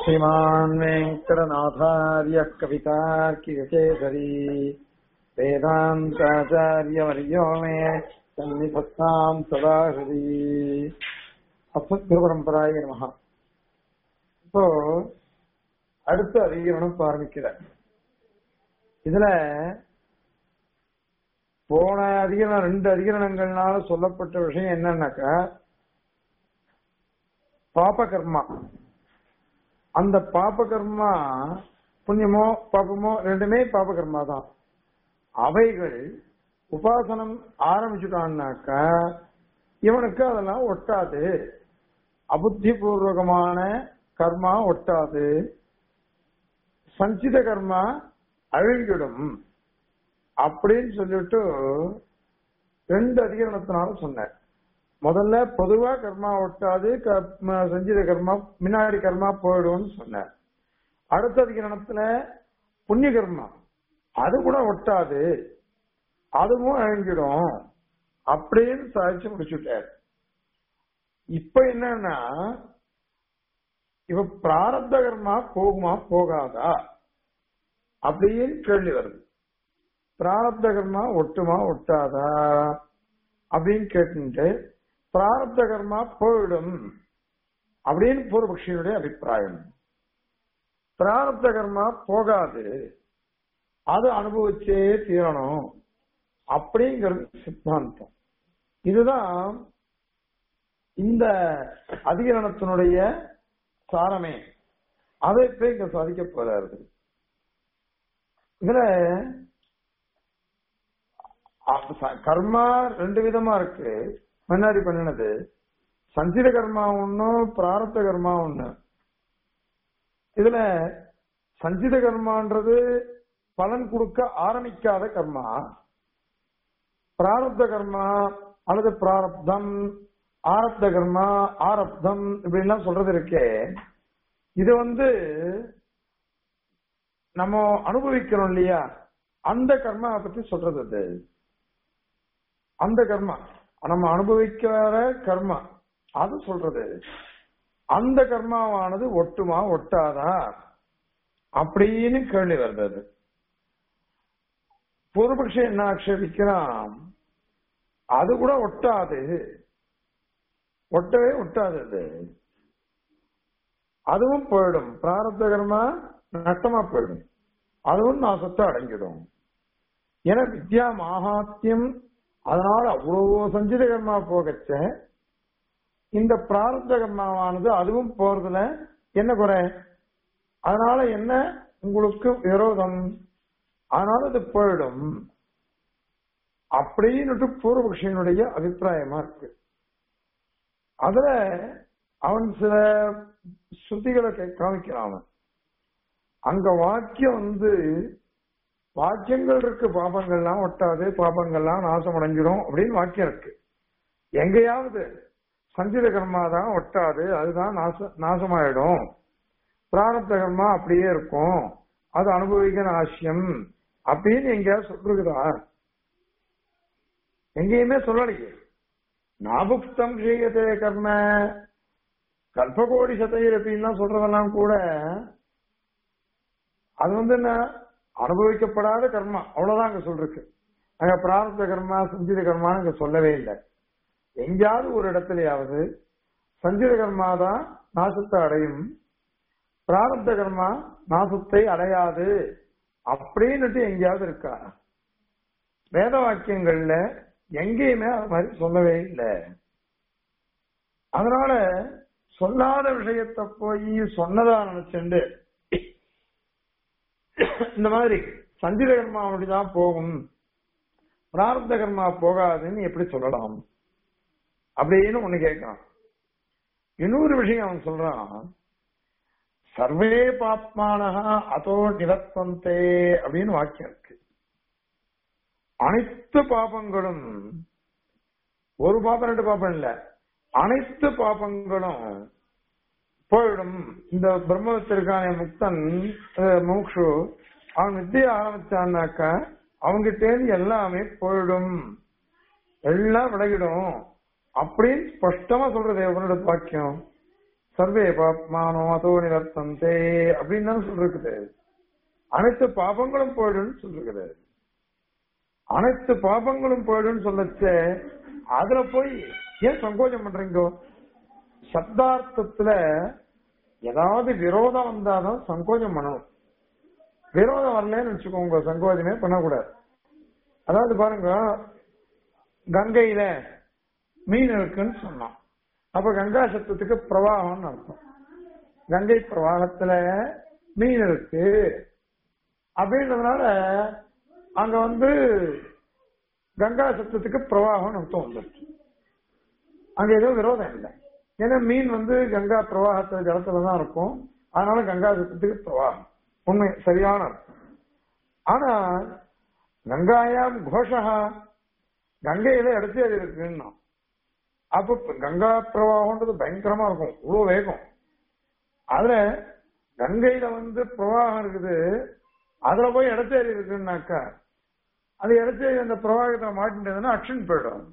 श्रीमान् वेङ्कटनाथार्य कवितार्किकेसरी वेदान्ताचार्यवर्यो मे सन्निधत्ताम् सदा हृदि அசத்குருபரம்பராய நமகா இப்போ அடுத்த அதிகரணம் ஆரம்பிக்கிற இதுல போன அதிகரணம் ரெண்டு அதிகரணங்கள்னால சொல்லப்பட்ட விஷயம் என்னன்னாக்கா பாப கர்மா அந்த பாப கர்மா புண்ணியமோ பாபமோ ரெண்டுமே பாப கர்மா தான் அவைகள் உபாசனம் ஆரம்பிச்சுட்டான்னாக்கா இவனுக்கு அதெல்லாம் ஒட்டாது அபுத்தி பூர்வகமான கர்மா ஒட்டாது சஞ்சித கர்மா அழுங்கிடும் அப்படின்னு சொல்லிட்டு ரெண்டு அதிகரணத்தினால சொன்னேன் முதல்ல பொதுவா கர்மா ஒட்டாது க- சஞ்சித கர்மா முன்னாடி கர்மா போயிடும்னு சொன்னேன் அடுத்த அதிகரணத்துல புண்ணிய கர்மா அது கூட ஒட்டாது அதுவும் அழிஞ்சிடும் அப்படின்னு சாதிச்சு முடிச்சுட்டார் இப்ப என்னன்னா இவ பிராரப்த கர்மா போகுமா போகாதா அப்படின்னு கேள்வி வருது பிராரப்த கர்மா ஒட்டுமா ஒட்டாதா அப்படின்னு கேட்டு பிராரப்த கர்மா போயிடும் அப்படின்னு பூர்வபக்ஷியுடைய அபிப்பிராயம் பிராரப்த கர்மா போகாது அது அனுபவிச்சே தீரணும் அப்படிங்கிறது சித்தாந்தம் இதுதான் இந்த அதிகரணத்தினுடைய சாரமே அதை இப்ப இங்க சாதிக்க போறாரு இதுல அ- ச- கர்மா ரெண்டு விதமா இருக்கு முன்னாடி பண்ணினது சஞ்சித கர்மா ஒண்ணு பிராரப்த கர்மா ஒண்ணு இதுல சஞ்சித கர்மான்றது பலன் கொடுக்க ஆரம்பிக்காத கர்மா பிராரப்த கர்மா அல்லது பிராரப்தம் ஆரப்த கர்மா ஆரப்தம் இப்படிலாம் சொல்றது இருக்கே இது வந்து நம்ம அனுபவிக்கிறோம் இல்லையா அந்த கர்மாவை பத்தி சொல்றது அது அந்த கர்மா நம்ம அனுபவிக்கிற கர்மா அது சொல்றது அந்த கர்மாவானது ஒட்டுமா ஒட்டாதா அப்படின்னு கேள்வி வருது அது பூர்வபக்ஷம் என்ன ஆக்ஷேபிக்கிறான் அது கூட ஒட்டாது ஒட்டவே ஒட்டாது அது அதுவும் போயிடும் பிராரப்த கர்மா நஷ்டமா போயிடும் அதுவும் நாசத்தை அடங்கிடும் என வித்யா மாகாத்தியம் அதனால அவ்வளவு சஞ்சித கர்மா போகச்ச இந்த பிராரப்த கர்மாவானது அதுவும் போறதுல என்ன குறை அதனால என்ன உங்களுக்கு விரோதம் அதனால அது போயிடும் அப்படின்னுட்டு பூர்வபக்ஷியனுடைய அபிப்பிராயமா இருக்கு அதுல அவன் சில ஸ்ருதிகளை கே- காமிக்கிறான் அவன் அங்க வாக்கியம் வந்து வாக்கியங்கள் இருக்கு பாபங்கள்லாம் ஒட்டாது பாபங்கள்லாம் நாசம் அடைஞ்சிடும் அப்படின்னு வாக்கியம் இருக்கு எங்கேயாவது சஞ்சித கர்மா தான் ஒட்டாது அதுதான் நாச நாசமாயிடும் பிராரப்த கர்மா அப்படியே இருக்கும் அது அனுபவிக்க அவசியம் அப்படின்னு எங்கேயாவது சொல்லிருக்குதா எங்கேயுமே சொல்லலையே நாபுக்தம் செய்யதே கர்ம கல்பகோடி சதையிறப்பின்லாம் சொல்றதெல்லாம் கூட அது வந்து என்ன அனுபவிக்கப்படாத கர்மா அவ்வளவுதான் அங்க சொல்றக்கு அங்க பிராரப்த கர்மா சஞ்சித கர்மான்னு அங்க சொல்லவே இல்லை எங்கேயாவது ஒரு இடத்துலயாவது சஞ்சித கர்மா தான் நாசத்தை அடையும் பிராரப்த கர்மா நாசத்தை அடையாது அப்படின்னுட்டு எங்கேயாவது இருக்கா வேத வாக்கியங்கள்ல எங்கேயுமே அது மாதிரி சொல்லவே இல்லை அதனால சொல்லாத விஷயத்தை போய் சொன்னதா நினைச்சுண்டு இந்த மாதிரி சஞ்சித கர்மா அப்படிதான் போகும் பிராரப்த கர்மா போகாதுன்னு எப்படி சொல்லலாம் அப்படின்னு ஒண்ணு கேட்கிறான் இன்னொரு விஷயம் அவன் சொல்றான் சர்வே பாப்மானஹா அதோ நிவர்த்தந்தே அப்படின்னு வாக்கியம் இருக்கு அனைத்து பாபங்களும் ஒரு பாப்பம் ரெண்டு பாப்பம் இல்ல அனைத்து பாபங்களும் போயிடும் இந்த பிரம்மத்திற்கான முக்தன் அஹ், முமுக்ஷு அவன் வித்தியை ஆரம்பிச்சான்னாக்கா அவங்கிட்ட இருந்து எல்லாமே போயிடும் எல்லாம் விலகிடும் அப்படின்னு ஸ்பஷ்டமா சொல்றது உன்னோட வாக்கியம் சர்வே பாப்மானோ அதோ நிவர்த்தந்தே அப்படின்னு தான் சொல்லிருக்குது அனைத்து பாபங்களும் போயிடும்னு சொல்லிருக்குது அனைத்து பாபங்களும் போயிடும்னு சொல்லச்ச அதுல போய் ஏன் சங்கோஜம் பண்றீங்க சப்தார்த்தத்துல ஏதாவது விரோதம் வந்தாதான் சங்கோஜம் பண்ணணும் விரோதம் வரலன்னு வச்சுக்கோங்க சங்கோஜமே பண்ணக்கூடாது அதாவது பாருங்க கங்கையில மீன் இருக்குன்னு சொன்னோம் அப்ப கங்கா சத்தத்துக்கு பிரவாகம்னு அர்த்தம் கங்கை பிரவாகத்துல மீன் இருக்கு அப்படின்றதுனால அங்க வந்து கங்கா சத்தத்துக்கு பிரவாகம்னு அர்த்தம் வந்துருச்சு அங்க எதுவும் விரோதம் இல்லை ஏன்னா மீன் வந்து கங்கா பிரவாகத்துல ஜலத்துல தான் இருக்கும் அதனால கங்கா சத்தத்துக்கு பிரவாகம் உண்மை சரியான அர்த்தம் ஆனா கங்காயாம் கோஷா கங்கையில இடச்சேரி இருக்குன்னா அப்ப கங்கா பிரவாகம்ன்றது பயங்கரமா இருக்கும் இவ்வளவு வேகம் அதுல கங்கையில வந்து பிரவாகம் இருக்குது அதுல போய் இடச்சேரி இருக்குன்னாக்கா அது இடச்சேரி அந்த பிரவாகத்துல மாட்டின்றதுன்னா அக்ஷன் போயிடும்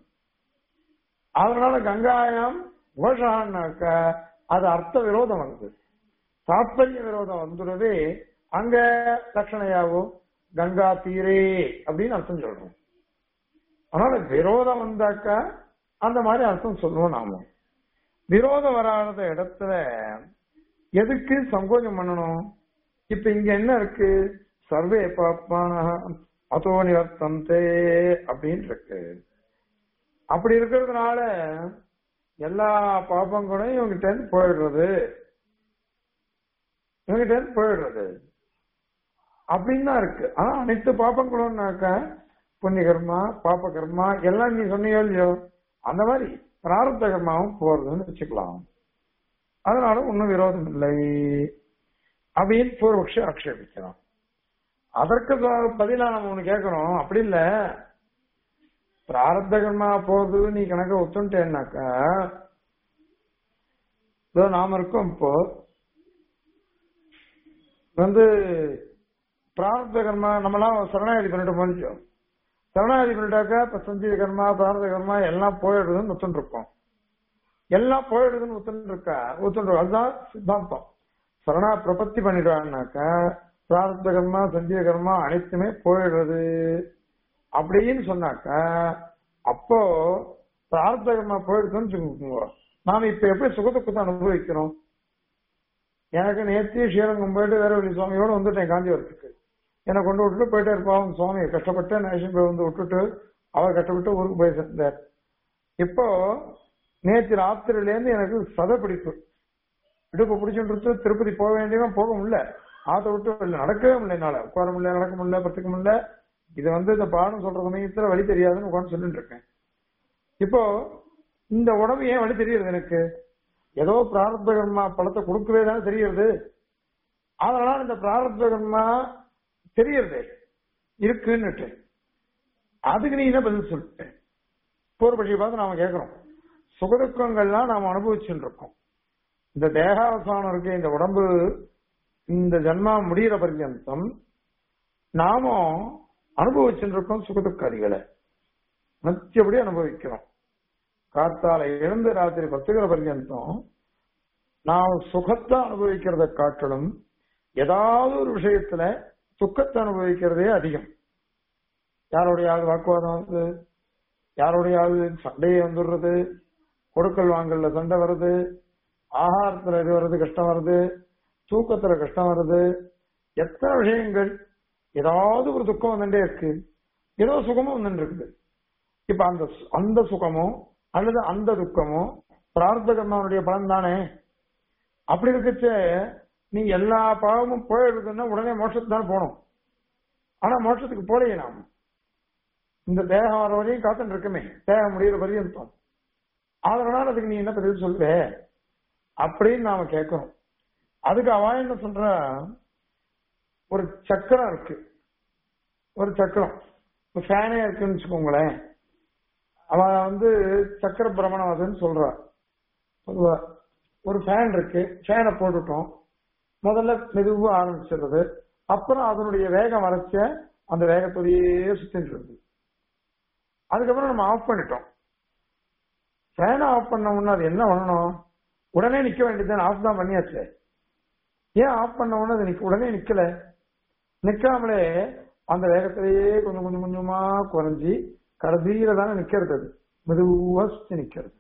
அதனால கங்காயம் கோஷான்னாக்கா அது அர்த்த விரோதம் வருது தாத்பரிய விரோதம் வந்துடுறதே அங்க லட்சணையாவோ கங்கா தீரே அப்படின்னு அர்த்தம் சொல்றோம் அதனால விரோதம் வந்தாக்கா அந்த மாதிரி அர்த்தம் சொல்லுவோம் நாம விரோதம் வராத இடத்துல எதுக்கு சங்கோஜம் பண்ணணும் இப்ப இங்க என்ன இருக்கு சர்வே பாப்பான அதோ நிவர்த்தந்தே அப்படின்னு இருக்கு அப்படி இருக்கிறதுனால எல்லா பாப்பங்களும் இவங்கிட்ட இருந்து போயிடுறது இவங்கிட்ட இருந்து போயிடுறது அப்படின்னு தான் இருக்கு ஆனா அனைத்து பாப்பங்களும்னாக்கா புண்ணிய கர்மா பாப்ப கர்மா எல்லாம் நீ சொன்னியோ இல்லையோ அந்த மாதிரி பிராரப்த கர்மாவும் போறதுன்னு வச்சுக்கலாம் அதனால ஒன்னும் விரோதம் இல்லை அப்படின்னு பூர்வபக்ஷி ஆக்ஷேபிக்கலாம் அதற்கு பதிலா நம்ம ஒண்ணு கேட்கணும் அப்படி இல்ல பிராரப்த கர்மா போறது நீ கணக்க ஒத்துட்டேன்னாக்கா இதோ நாம இருக்கோம் இப்போ வந்து பிராரப்த கர்மா நம்மளாம் சரணாகதி பண்ணிட்டு முடிச்சோம் சரணாகதி பண்ணிட்டாக்கா இப்ப சஞ்சீத கர்மா பிராரத கர்மா எல்லாம் போயிடுதுன்னு ஒத்துட்டு இருக்கோம் எல்லாம் போயிடுதுன்னு ஒத்துட்டு இருக்கா ஒத்துட்டு அதுதான் சித்தாந்தம் சரணா பிரபத்தி பண்ணிடுவாங்கனாக்கா பிராரப்த கர்மா சஞ்சீத கர்மா அனைத்துமே போயிடுறது அப்படின்னு சொன்னாக்கா அப்போ பிராரப்த கர்மா போயிடுதுன்னு சொல்லுங்க நாம இப்ப எப்படி சுகதுக்கத்தை அனுபவிக்கிறோம் எனக்கு நேர்த்தி ஸ்ரீரங்கம் போயிட்டு வேற வழி சுவாமியோட வந்துட்டேன் காஞ்சிபுரத்துக்கு என்னை கொண்டு விட்டுட்டு போயிட்டே இருப்பான் சுவாமி கஷ்டப்பட்டு நேஷன் போய் வந்து விட்டுட்டு அவர் கஷ்டப்பட்டு ஊருக்கு போய் சேர்ந்தார் இப்போ நேற்று ராத்திரில இருந்து எனக்கு சத பிடிப்பு இடுப்பு பிடிச்சுட்டு திருப்பதி போக வேண்டியவன் போக முடியல ஆத்த விட்டு இல்லை நடக்கவே முடியல என்னால உட்கார முடியல நடக்க முடியல பத்துக்க முடியல இது வந்து இந்த பாடம் சொல்ற சமயத்துல வழி தெரியாதுன்னு உட்காந்து சொல்லிட்டு இருக்கேன் இப்போ இந்த உடம்பு ஏன் வழி தெரியுது எனக்கு ஏதோ பிராரப்த கர்மா பழத்தை கொடுக்கவே தானே தெரியுது அதனால இந்த பிராரப்த கர்மா தெரியறது இருக்குன்னுட்டு அதுக்கு நீ என்ன பதில் சொல்லிட்ட பூர்வபட்சியை பார்த்து நாம கேட்கிறோம் சுகதுக்கங்கள்லாம் நாம அனுபவிச்சுட்டு இருக்கோம் இந்த தேகாவசானம் இருக்கு இந்த உடம்பு இந்த ஜன்மா முடிகிற பர்யந்தம் நாமும் அனுபவிச்சுட்டு இருக்கோம் சுகதுக்காதிகளை நித்தியபடி அனுபவிக்கிறோம் காத்தால எழுந்து ராத்திரி பத்துகிற பர்யந்தம் நாம் சுகத்தை அனுபவிக்கிறத காட்டிலும் ஏதாவது ஒரு விஷயத்துல துக்கத்தை அனுபவிக்கிறதே அதிகம் யாரோடையாவது வாக்குவாதம் வருது யாரோடையாவது சண்டையே வந்துடுறது கொடுக்கல் வாங்கல்ல சண்டை வருது ஆகாரத்துல இது வருது கஷ்டம் வருது தூக்கத்துல கஷ்டம் வருது எத்தனை விஷயங்கள் ஏதாவது ஒரு துக்கம் வந்துட்டே இருக்கு ஏதோ சுகமும் வந்துட்டு இருக்குது இப்ப அந்த அந்த சுகமோ அல்லது அந்த துக்கமோ பிரார்த்த கர்மாவுடைய பலன் தானே அப்படி இருக்கச்ச நீ எல்லா பாவமும் போயிடுதுன்னா உடனே மோட்சத்துக்கு தான் போகணும் ஆனா மோட்சத்துக்கு போலையே நாம் இந்த தேகம் வர வரையும் காத்துட்டு இருக்குமே தேகம் முடிகிற பரியந்தம் அதனால அதுக்கு நீ என்ன பதில் சொல்லுவ அப்படின்னு நாம கேட்கிறோம் அதுக்கு அவ என்ன சொல்ற ஒரு சக்கரம் இருக்கு ஒரு சக்கரம் ஒரு ஃபேனே இருக்குன்னு வச்சுக்கோங்களேன் அவ வந்து சக்கர பிரமணம் அதுன்னு சொல்றா சொல்லுவா ஒரு ஃபேன் இருக்கு ஃபேனை போட்டுட்டோம் முதல்ல மெதுவா ஆரம்பிச்சிடுறது அப்புறம் அதனுடைய வேகம் வரைச்ச அந்த வேகத்தோடையே சுத்திட்டு இருக்கு அதுக்கப்புறம் நம்ம ஆஃப் பண்ணிட்டோம் ஃபேனை ஆஃப் பண்ண உடனே அது என்ன பண்ணணும் உடனே நிக்க வேண்டியது ஆஃப் தான் பண்ணியாச்சு ஏன் ஆஃப் பண்ண உடனே அது நிக்க உடனே நிக்கல நிக்காமலே அந்த வேகத்திலேயே கொஞ்சம் கொஞ்சம் கொஞ்சமா குறைஞ்சி கடைசியில தானே நிக்கிறது அது மெதுவா சுத்தி நிக்கிறது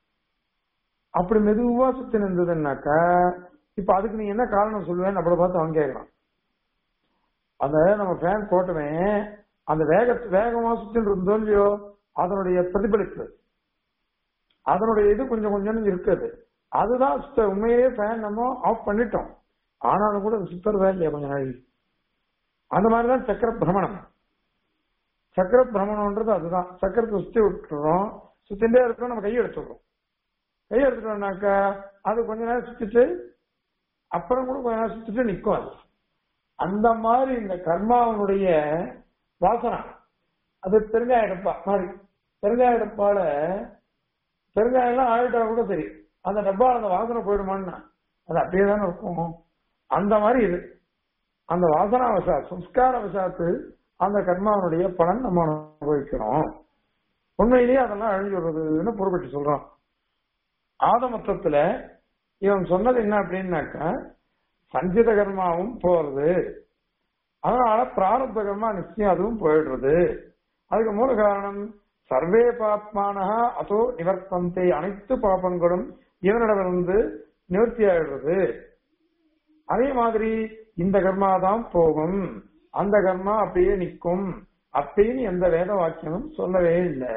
அப்படி மெதுவா சுத்தி நின்றதுன்னாக்கா இப்ப அதுக்கு நீ என்ன காரணம் சொல்லுவேன்னு நம்மள பார்த்து அவன் கேட்கறான் அந்த நம்ம ஃபேன் போட்டவே அந்த வேக வேகமா சுத்தின்னு இருந்தோ இல்லையோ அதனுடைய பிரதிபலிப்பு அதனுடைய இது கொஞ்சம் கொஞ்சம் இருக்குது அதுதான் சுத்த உண்மையிலேயே ஃபேன் நம்ம ஆஃப் பண்ணிட்டோம் ஆனாலும் கூட அது சுத்துறதா இல்லையா கொஞ்ச நாள் அந்த மாதிரிதான் சக்கர பிரமணம் சக்கர பிரமணம்ன்றது அதுதான் சக்கரத்தை சுத்தி விட்டுறோம் சுத்திட்டே இருக்கிறோம் நம்ம கையை எடுத்துடுறோம் கையை எடுத்துட்டோம்னாக்கா அது கொஞ்ச நேரம் சுத்திட்டு அப்புறம் கூட கொஞ்ச நேரம் சுத்திட்டு நிக்கும் அது அந்த மாதிரி இந்த கர்மாவனுடைய வாசனை அது பெருங்காய டப்பா மாதிரி பெருங்காய டப்பால பெருங்காயம்லாம் ஆயிட்டா கூட சரி அந்த டப்பால அந்த வாசனை போயிடுமான்னா அது அப்படியே தானே இருக்கும் அந்த மாதிரி இது அந்த வாசனா வசாத் சம்ஸ்கார வசாத்து அந்த கர்மாவனுடைய பலன் நம்ம அனுபவிக்கிறோம் உண்மையிலேயே அதெல்லாம் அழிஞ்சுடுறதுன்னு பொறுப்பட்டு சொல்றான் ஆதமத்தத்துல இவன் சொன்னது என்ன அப்படின்னாக்கா சஞ்சித கர்மாவும் போறது அதனால பிராரப்த கர்மா நிச்சயம் அதுவும் போயிடுறது அதுக்கு மூல காரணம் சர்வே பாப்மானஹா அதோ நிவர்த்தந்தை அனைத்து பாப்பங்களும் இவனிடமிருந்து நிவர்த்தி ஆயிடுறது அதே மாதிரி இந்த கர்மா தான் போகும் அந்த கர்மா அப்படியே நிற்கும் அப்படின்னு எந்த வேத வாக்கியமும் சொல்லவே இல்லை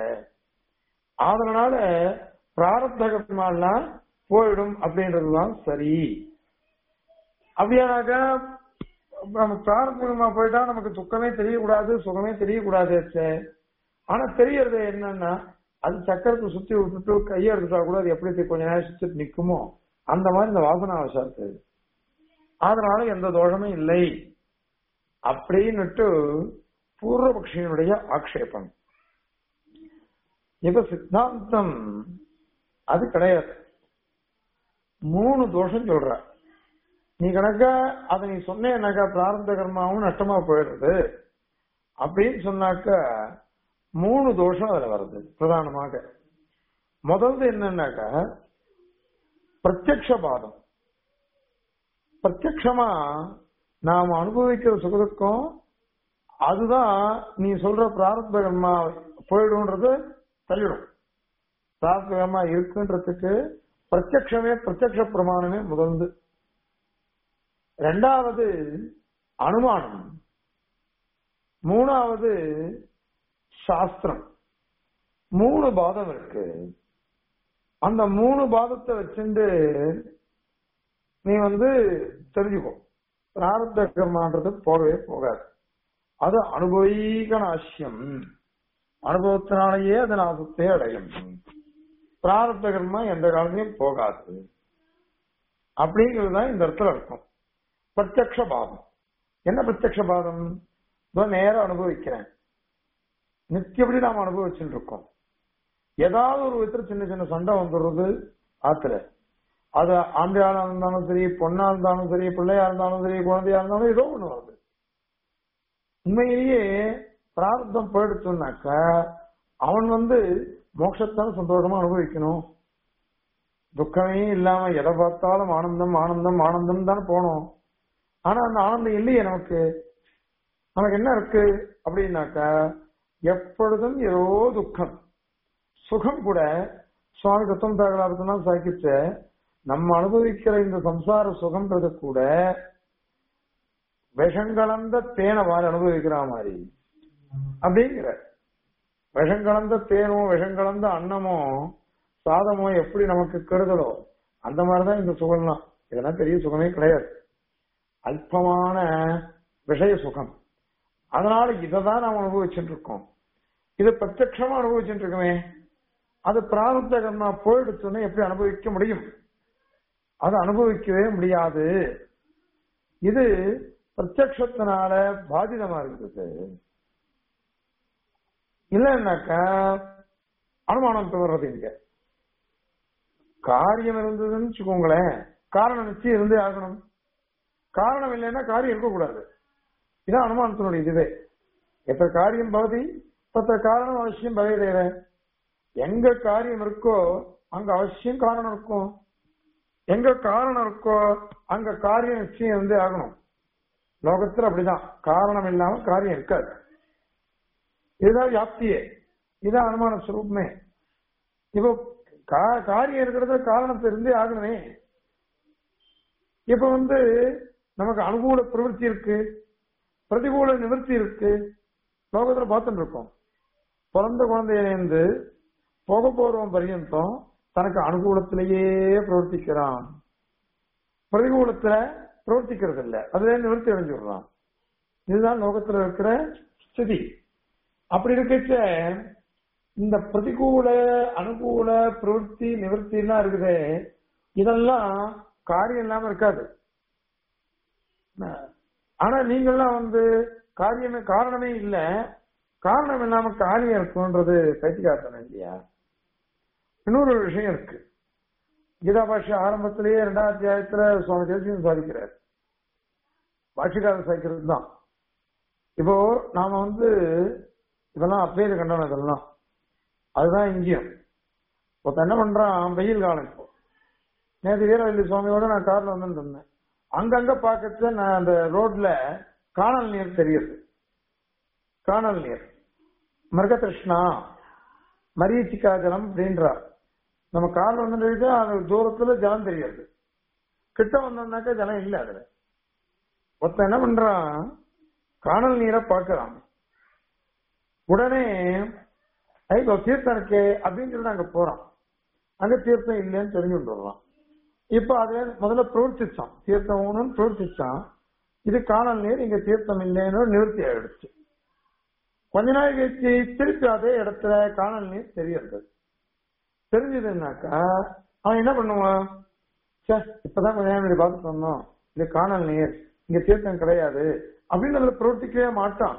அதனால பிராரப்த கர்மாலாம் போயிடும் அப்படின்றதுதான் சரி அப்படியானாக்கா நம்ம பிராரப்தமா போயிட்டா நமக்கு துக்கமே தெரியக்கூடாது சுகமே தெரியக்கூடாது ஆனா தெரியறது என்னன்னா அது சக்கரத்தை சுத்தி விட்டுட்டு கையை எடுத்துட்டா கூட அது எப்படி கொஞ்ச நேரம் சுத்திட்டு நிக்குமோ அந்த மாதிரி இந்த வாசனா வசாத்து அதனால எந்த தோஷமும் இல்லை அப்படின்னுட்டு பூர்வபக்ஷியனுடைய ஆக்ஷேபம் இப்ப சித்தாந்தம் அது கிடையாது மூணு தோஷம் சொல்ற நீ கணக்கா அதை நீ சொன்னேன்னாக்கா பிராரந்த கர்மாவும் நஷ்டமா போயிடுறது அப்படின்னு சொன்னாக்க மூணு தோஷம் அதுல வருது பிரதானமாக முதல்ல என்னன்னாக்கா பிரத்யக்ஷபாதம் பிரத்யக்ஷமா நாம் அனுபவிக்கிற சுகதுக்கம் அதுதான் நீ சொல்ற பிராரப்த கர்மா போயிடும்ன்றது தள்ளிடும் பிராரப்த கர்மா இருக்குன்றதுக்கு பிரத்யக்ஷமே பிரத்யக்ஷ பிரமாணமே முதல்ந்து ரெண்டாவது அனுமானம் மூணாவது சாஸ்திரம் மூணு பாதம் இருக்கு அந்த மூணு பாதத்தை வச்சுட்டு நீ வந்து தெரிஞ்சுக்கோ பிராரப்த கர்மான்றது போகவே போகாது அது அனுபவீக நாசியம் அனுபவத்தினாலேயே அது நாசத்தை அடையும் பிராரப்த கர்மா எந்த காலத்தையும் போகாது அப்படிங்கிறது தான் இந்த இடத்துல இருக்கும் பிரத்யக்ஷ பாதம் என்ன பிரத்யக்ஷ பாதம் நேரம் அனுபவிக்கிறேன் நித்தியபடி நாம் அனுபவிச்சுட்டு இருக்கோம் ஏதாவது ஒரு விதத்துல சின்ன சின்ன சண்டை வந்துடுறது ஆத்துல அது ஆண்டையாளா இருந்தாலும் சரி பொண்ணா இருந்தாலும் சரி பிள்ளையா இருந்தாலும் சரி குழந்தையா இருந்தாலும் ஏதோ ஒண்ணு வருது உண்மையிலேயே பிரார்த்தம் போயிடுச்சுனாக்க அவன் வந்து மோட்சத்தான சந்தோஷமா அனுபவிக்கணும் துக்கமே இல்லாம எதை பார்த்தாலும் ஆனந்தம் ஆனந்தம் ஆனந்தம் தானே போனோம் ஆனா அந்த ஆனந்தம் இல்லையே நமக்கு நமக்கு என்ன இருக்கு அப்படின்னாக்கா எப்பொழுதும் ஏதோ துக்கம் சுகம் கூட சுவாமி தத்துவம் தகவலாபத்தான் சாக்கிச்ச நம்ம அனுபவிக்கிற இந்த சம்சார சுகம்ன்றது கூட விஷங்கலந்த தேனை மாதிரி அனுபவிக்கிற மாதிரி அப்படிங்கிற விஷங்கலந்த தேனோ விஷங்கலந்த அன்னமோ சாதமோ எப்படி நமக்கு கெடுதலோ அந்த மாதிரிதான் இந்த சுகம்லாம் இதெல்லாம் பெரிய சுகமே கிடையாது அல்பமான விஷய சுகம் அதனால இதைதான் நாம் அனுபவிச்சுட்டு இருக்கோம் இது பிரத்யட்சமா அனுபவிச்சுட்டு இருக்கோமே அது பிராரப்த கர்மா போயிடுச்சுன்னு எப்படி அனுபவிக்க முடியும் அது அனுபவிக்கவே முடியாது இது பிரத்யத்தினால பாதிதமா இருக்குது இல்லைன்னாக்கா அனுமானம் வர்றது இங்க காரியம் இருந்ததுன்னு வச்சுக்கோங்களேன் காரணம் நிச்சயம் இருந்தே ஆகணும் காரணம் இல்லைன்னா காரியம் இருக்கக்கூடாது இதான் அனுமானத்தினுடைய இதுவே எத்த காரியம் பகுதி தத்த காரணம் அவசியம் பகைதேவ எங்க காரியம் இருக்கோ அங்க அவசியம் காரணம் இருக்கும் எங்க காரணம் இருக்கோ அங்க காரியம் நிச்சயம் வந்து ஆகணும் லோகத்துல அப்படிதான் காரணம் இல்லாம காரியம் இருக்காது இதுதான் வியாப்தியே இதுதான் அனுமான சுரூபமே இப்போ கா- காரியம் இருக்கிறது காரணத்தை இருந்தே ஆகணுமே இப்ப வந்து நமக்கு அனுகூல பிரவೃತ್ತಿ இருக்கு பிரதிகூல நிவர்த்தி இருக்கு லோகத்துல பார்த்துட்டு இருக்கோம் பிறந்த குழந்தையிலேருந்து போக போறவன் பரியந்தம் தனக்கு அனுகூலத்திலேயே பிரவர்த்திக்கிறான் பிரதிகூலத்துல பிரவர்த்திக்கிறது இல்ல அதுல நிவர்த்தி அடைஞ்சு விடுறான் இதுதான் லோகத்துல இருக்கிற ஸ்திதி அப்படி இருக்கச்ச இந்த பிரதிகூல அனுகூல பிரவೃತ್ತಿ நிவர்த்திலாம் இருக்குதே இதெல்லாம் காரியம் இல்லாம இருக்காது ஆனா நீங்கெல்லாம் வந்து காரியமே காரணமே இல்ல காரணம் இல்லாம காரியம் இருக்குன்றது பைத்தியக்காரத்தனம் இல்லையா இன்னொரு ஒரு விஷயம் இருக்கு கீதா பாஷ்ய ஆரம்பத்திலேயே இரண்டாம் அத்தியாயத்துல சுவாமி தேசியம் சாதிக்கிறார் பாஷ்யக்காரர் சாதிக்கிறது தான் இப்போ நாம வந்து இதெல்லாம் அப்பயே கண்டனம் இதெல்லாம் அதுதான் இங்கேயும் ஒருத்தன் என்ன பண்றான் வெயில் காலம் இப்போ நேற்று வீரவல்லி சுவாமியோட நான் கார்ல வந்துட்டு இருந்தேன் அங்கங்க பார்க்கச்ச நான் அந்த ரோட்ல காணல் நீர் தெரியுது காணல் நீர் மிருககிருஷ்ணா மரீச்சிகா ஜலம் அப்படின்றார் நம்ம கார்ல வந்துட்டு அந்த தூரத்துல ஜலம் தெரியாது கிட்ட வந்தோம்னாக்கா ஜலம் இல்ல அதுல ஒருத்தன் என்ன பண்றான் காணல் நீரை பார்க்கறான் உடனே ஐயோ தீர்த்தம் இருக்கே அப்படின்னு சொல்லி அங்க போறான் அங்க தீர்த்தம் இல்லைன்னு தெரிஞ்சு வந்துடுறான் இப்ப அதுல முதல்ல பிரவர்த்திச்சான் தீர்த்தம் ஊனும் பிரவர்த்திச்சான் இது காணல் நீர் இங்க தீர்த்தம் இல்லைன்னு நிவர்த்தி ஆயிடுச்சு கொஞ்ச நாள் கழிச்சு திருப்பி அதே இடத்துல காணல் நீர் தெரியறது தெரிஞ்சதுன்னாக்கா அவன் என்ன பண்ணுவான் சே இப்பதான் கொஞ்ச நேரம் முன்னாடி பார்த்துட்டு வந்தோம் இது காணல் நீர் இங்க தீர்த்தம் கிடையாது அப்படின்னு அதுல பிரவர்த்திக்கவே மாட்டான்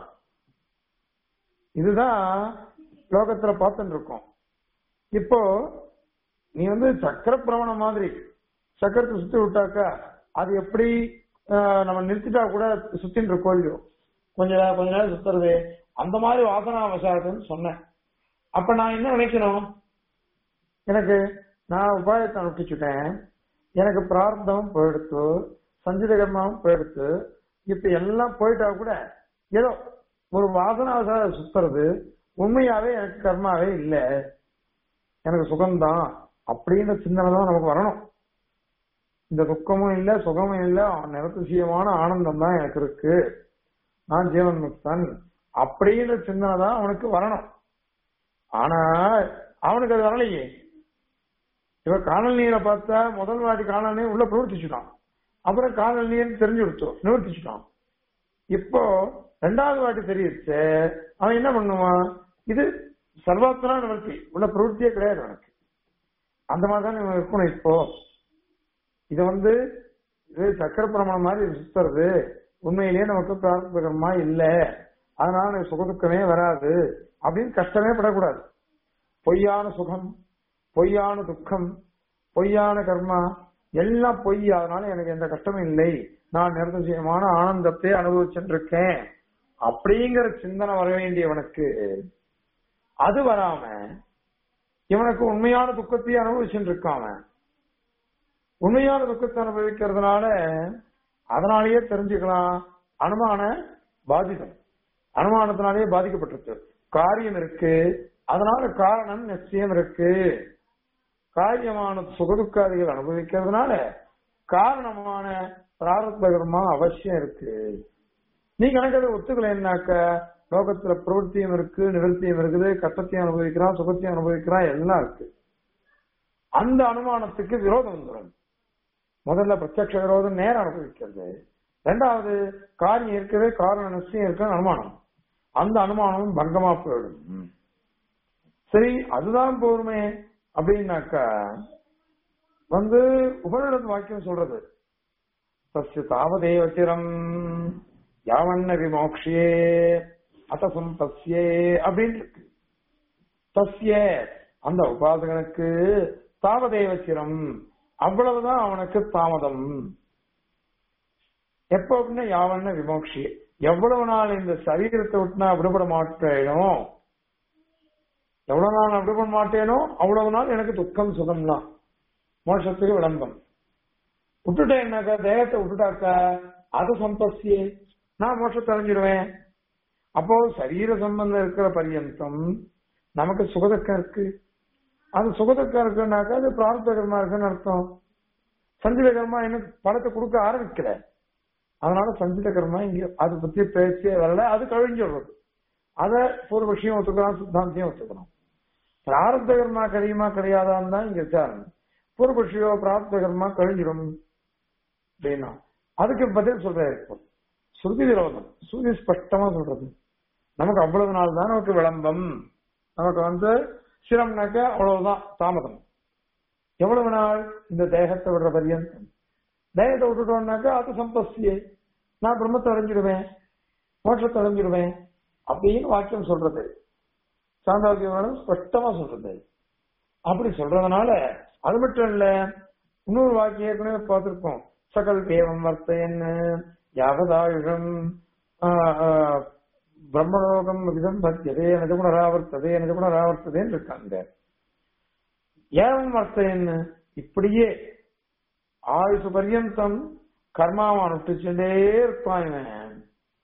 இதுதான் லோகத்துல பார்த்துட்டு இருக்கோம் இப்போ நீ வந்து சக்கர பிரவணம் மாதிரி சக்கரத்தை சுத்தி விட்டாக்கா அது எப்படி ஆஹ், நம்ம நிறுத்திட்டா கூட சுத்தின்னு இருக்கோம் இல்லையோ கொஞ்ச நேரம் கொஞ்ச நேரம் சுத்துறது அந்த மாதிரி வாசனா வசாதுன்னு சொன்னேன் அப்ப நான் என்ன நினைக்கணும் எனக்கு நான் உபாயத்தை அனுப்பிச்சுட்டேன் எனக்கு பிரார்த்தமும் போயிடுத்து சஞ்சித கர்மாவும் போயிடுத்து இப்ப எல்லாம் போயிட்டா கூட ஏதோ ஒரு வாசனா வசாத சுத்துறது உண்மையாவே எனக்கு கர்மாவே இல்ல எனக்கு சுகம்தான் அப்படின்ற சிந்தனை தான் நமக்கு வரணும் இந்த துக்கமும் இல்ல சுகமும் இல்ல நிறத்திசயமான ஆனந்தம் தான் எனக்கு இருக்கு நான் ஜீவன் முக்தன் அப்படின்ற சிந்தனை தான் அவனுக்கு வரணும் ஆனா அவனுக்கு அது வரலையே இவ காணல் நீரை பார்த்தா முதல் வாட்டி காணல் நீர் உள்ள பிரவர்த்திச்சுட்டான் அப்புறம் காணல் நீர் தெரிஞ்சு கொடுத்தோம் நிவர்த்திச்சுட்டான் இப்போ ரெண்டாவது வாட்டி தெரியுச்சு அவன் என்ன பண்ணுவான் இது சர்வாத்மனா நிவர்த்தி உள்ள பிரவೃத்தியே கிடையாது அவனுக்கு அந்த மாதிரி தான் இவன் இருக்கணும் இப்போ இது வந்து இது சக்கர பிரமாணம் மாதிரி இது சுத்துறது உண்மையிலேயே நமக்கு பிரார்த்தகரமா இல்ல அதனால எனக்கு சுகதுக்கமே வராது அப்படின்னு கஷ்டமே படக்கூடாது பொய்யான சுகம் பொய்யான துக்கம் பொய்யான கர்மா எல்லாம் பொய் அதனால எனக்கு எந்த கஷ்டமும் இல்லை நான் நிர்தசயமான ஆனந்தத்தை அனுபவிச்சுருக்கேன் அப்படிங்கிற சிந்தனை வர வேண்டியவனுக்கு அது வராம இவனுக்கு உண்மையான துக்கத்தை அனுபவிச்சுட்டு இருக்கான் அவன். உண்மையான துக்கத்தை அனுபவிக்கிறதுனால அதனாலேயே தெரிஞ்சுக்கலாம் அனுமான பாதிதம் அனுமானத்தினாலேயே பாதிக்கப்பட்டிருக்கு காரியம் இருக்கு அதனால காரணம் நிச்சயம் இருக்கு காரியமான சுகதுக்காதிகள் அனுபவிக்கிறதுனால காரணமான பிராரத்பகரமா அவசியம் இருக்கு நீ கணக்கதை ஒத்துக்கலைன்னாக்க லோகத்துல பிரவൃத்தியும் இருக்கு நிவர்த்தியும் இருக்குது கஷ்டத்தையும் அனுபவிக்கிறான் சுகத்தையும் அனுபவிக்கிறான் எல்லாம் இருக்கு அந்த அனுமானத்துக்கு விரோதம் வந்துடும் முதல்ல பிரத்யக்ஷ விரோதம் நேரம் அனுபவிக்கிறது ரெண்டாவது காரியம் இருக்கவே காரண நிச்சயம் இருக்குன்னு அனுமானம் அந்த அனுமானமும் பங்கமா போயிடும் சரி அதுதான் போருமே அப்படின்னாக்கா வந்து உபனிடத்து வாக்கியம் சொல்றது தஸ்ய தாவதேவ சிரம் யாவண்ண விமோக்ஷியே அத்தசம் தஸ்யே அப்படின்னு இருக்கு தஸ்ய அந்த உபாசகனுக்கு தாவதேவ சிரம் அவ்வளவுதான் அவனுக்கு தாமதம் எப்ப அப்படின்னா யாவண்ண விமோக்ஷி எவ்வளவு நாள் இந்த சரீரத்தை விட்டு நான் விடுபட மாட்டேனோ எவ்வளவு நாள் நான் விடுபட மாட்டேனோ அவ்வளவு நாள் எனக்கு துக்கம் சுகம் தான் மோட்சத்துக்கு விளம்பம் விட்டுட்டேன்னாக்கா தேகத்தை விட்டுட்டாக்கா அது சம்பஸ்தியே நான் மோட்சத்தை அடைஞ்சிடுவேன் அப்போ சரீர சம்பந்தம் இருக்கிற பரியந்தம் நமக்கு சுகதுக்கம் இருக்கு அது சுகதுக்கம் இருக்குன்னாக்கா அது பிரார்த்த கர்மா இருக்குன்னு அர்த்தம் சஞ்சித கர்மா எனக்கு பணத்தை கொடுக்க ஆரம்பிக்கல அதனால சஞ்சித கர்மா இங்க அதை பத்தி பேச்சே வரல அது கழிஞ்சிடுறது அத பூர்வபக்ஷியம் ஒத்துக்கலாம் சித்தாந்தியம் ஒத்துக்கணும் பிராரப்த கர்மா கழியுமா கிடையாதான்னு தான் இங்க விசாரணை பூர்வபக்ஷியோ பிரார்த்த கர்மா கழிஞ்சிடும் அப்படின்னா அதுக்கு பதில் சொல்றாரு இப்போ ஸ்ருதி விரோதம் ஸ்ருதி ஸ்பஷ்டமா சொல்றது நமக்கு அவ்வளவு நாள் தான் நமக்கு விளம்பம் நமக்கு வந்து சிரம்னாக்க அவ்வளவுதான் தாமதம் எவ்வளவு நாள் இந்த தேகத்தை விடுற பரியந்தம் தேகத்தை விட்டுட்டோம்னாக்கா அது சம்பஸ்தியே நான் பிரம்மத்தை அடைஞ்சிடுவேன் மோட்சத்தை அடைஞ்சிடுவேன் அப்படின்னு வாக்கியம் சொல்றது சாந்தாக்கியம் ஸ்பஷ்டமா சொல்றது அப்படி சொல்றதுனால அது மட்டும் இல்ல இன்னொரு வாக்கியம் ஏற்கனவே பார்த்திருக்கோம் சகல் தேவம் வர்த்தையன்னு யாவதாயுகம் பிரம்மலோகம் விதம் பத்தியதே எனது குணராவர்த்ததே எனது குணராவர்த்ததேன்னு இருக்காங்க ஏவம் வர்த்தையன்னு இப்படியே ஆயுசு பர்யந்தம் கர்மாவை அனுஷ்டிச்சுட்டே இருப்பான் இவன்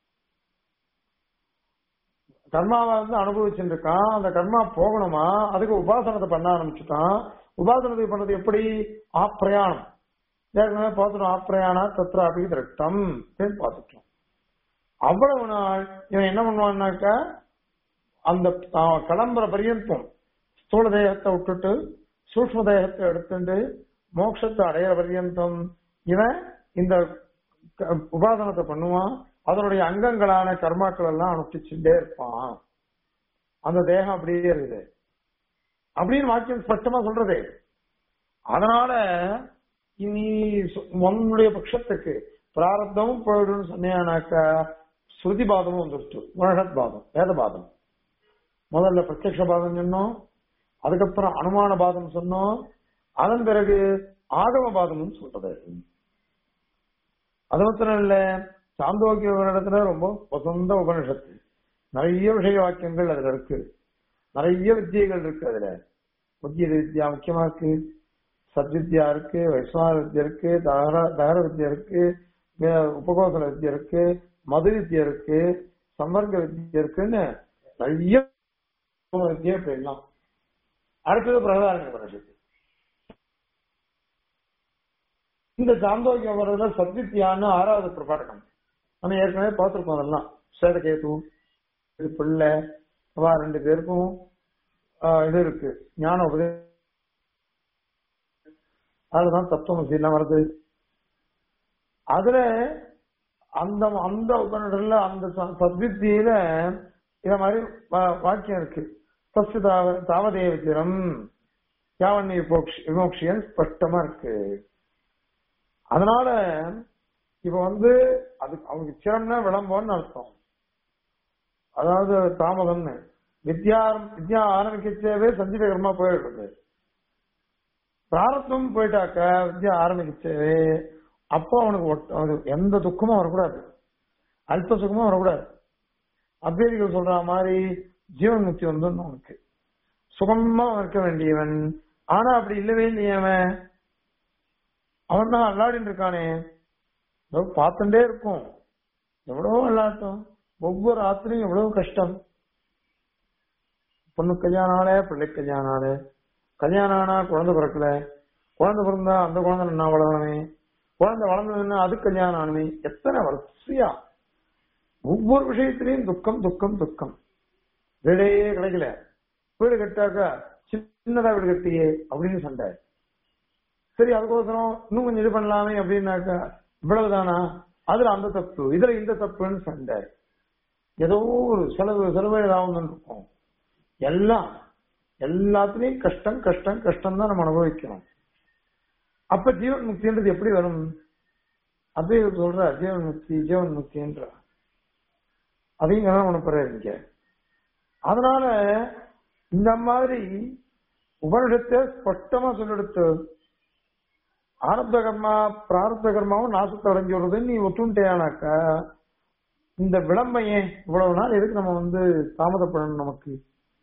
கர்மாவை வந்து அனுபவிச்சுட்டு இருக்கான் அந்த கர்மா போகணுமா அதுக்கு உபாசனத்தை பண்ண ஆரம்பிச்சுட்டான் உபாசனத்தை பண்றது எப்படி ஆப்பிரயாணம் ஏற்கனவே பார்த்துட்டோம் ஆப்பிரயாணா தத்ராபி திருட்டம் பார்த்துட்டோம் அவ்வளவு நாள் இவன் என்ன பண்ணுவான்னாக்கா அந்த அவன் கிளம்புற பரியந்தம் ஸ்தூல தேகத்தை விட்டுட்டு சூக்ம தேகத்தை எடுத்துட்டு மோட்சத்தை அடையிற பரியந்தம் இவன் இந்த க- உபாசனத்தை பண்ணுவான் அதனுடைய அங்கங்களான கர்மாக்கள் எல்லாம் அனுஷ்டிச்சுட்டே இருப்பான் அந்த தேகம் அப்படியே இருக்குது அப்படின்னு வாக்கியம் ஸ்பஷ்டமா சொல்றது அதனால நீ சொ- உன்னுடைய பட்சத்துக்கு பிராரப்தமும் போயிடும்னு சொன்னேனாக்கா ஸ்ருதி பாதமும் வந்துருச்சு உலகத் பாதம் வேத பாதம் முதல்ல பிரத்யக்ஷ பாதம் சொன்னோம் அதுக்கப்புறம் அனுமான பாதம் சொன்னோம் அதன் பிறகு ஆகம பாதம்னு சொல்றது அது மாத்திரம் இல்ல சாந்தோக்கிய இடத்துல ரொம்ப வசந்த உபனிஷத்து நிறைய விஷய வாக்கியங்கள் அதுல இருக்கு நிறைய வித்தியைகள் இருக்கு அதுல புத்திய வித்யா முக்கியமா இருக்கு சத்வித்யா இருக்கு வைஷ்ணவ வித்யா இருக்கு தகர தகர வித்யா இருக்கு வே- உபகோசல வித்யா இருக்கு மது வித்யா இருக்கு சம்பர்க்க வித்யா இருக்குன்னு நிறைய வித்யா போயிடலாம் அடுத்தது பிரகதாரங்க உபனிஷத்து இந்த சாந்தோக்கிய வரதுல சத்வித்யான்னு ஆறாவது பிரபாடகம் நம்ம ஏற்கனவே பார்த்திருக்கோம் அதெல்லாம் சேதகேது இது பிள்ளை அவ ரெண்டு பேருக்கும் ஆஹ், இது இருக்கு ஞான உபதே அதுதான் தத்துவம் என்ன வருது அதுல அந்த அந்த உபநிடல்ல அந்த ச- சத்வித்தியில இத மாதிரி வா- வாக்கியம் இருக்கு தஸ்து தாவ தாவதேவ திறம் யாவண்ணி விமோக்ஷி விமோக்ஷியன் ஸ்பஷ்டமா இருக்கு அதனால இப்ப வந்து அது அவங்களுக்கு சிரம்னா விளம்பம்னு அர்த்தம் அதாவது தாமதம்னு வித்யா வித்யா ஆரம்பிக்கச்சேவே சஞ்சீவ கர்மா போயிடுறது பிராரத்தம் போயிட்டாக்க வித்யா ஆரம்பிக்கச்சேவே அப்போ அவனுக்கு ஒட்- அவனுக்கு எந்த துக்கமும் வரக்கூடாது அல்ப சுகமும் வரக்கூடாது அத்வைதிகள் சொல்ற மாதிரி ஜீவன் முக்தி வந்து அவனுக்கு சுகமா இருக்க வேண்டியவன் ஆனா அப்படி இல்லவே இல்லையே அவன் அவன் தான் அல்லாடின்னு இருக்கானே ஏதோ பார்த்துட்டே இருக்கும் எவ்வளவோ அல்லாட்டம் ஒவ்வொரு ஆத்திரையும் எவ்வளவு கஷ்டம் பொண்ணு கல்யாணம் ஆளே பிள்ளை கல்யாணம் ஆளு கல்யாணம் ஆனா குழந்தை பிறக்கல குழந்தை பிறந்தா அந்த குழந்தை நான் வளரணுமே குழந்தை வளர்ந்ததுன்னா அது கல்யாணம் ஆனுமே எத்தனை வரிசையா ஒவ்வொரு விஷயத்திலையும் துக்கம் துக்கம் துக்கம் வீடே கிடைக்கல வீடு கட்டாக்கா சின்னதா வீடு கட்டியே அப்படின்னு சண்டை சரி அதுக்கோசரம் இன்னும் கொஞ்சம் இது பண்ணலாமே அப்படின்னாக்கா இவ்வளவுதானா அதுல அந்த தப்பு இதுல இந்த தப்புன்னு சண்டை ஏதோ ஒரு செலவு செலவு ஏதாவது இருக்கும் எல்லாம் எல்லாத்துலயும் கஷ்டம் கஷ்டம் கஷ்டம் தான் நம்ம அனுபவிக்கணும் அப்ப ஜீவன் முக்தின்றது எப்படி வரும் அதே சொல்ற ஜீவன் முக்தி ஜீவன் முக்தின்ற அதையும் கவனம் பண்ண இங்க அதனால இந்த மாதிரி உபனிஷத்தை ஸ்பஷ்டமா சொல்லெடுத்து ஆரம்ப கர்மா பிராரப்த கர்மாவும் நாசத்தை அடைஞ்சு விடுறதுன்னு நீ ஒத்துண்டேனாக்கா இந்த விளம்பம் ஏன் இவ்வளவு நாள் எதுக்கு நம்ம வந்து தாமதப்படணும் நமக்கு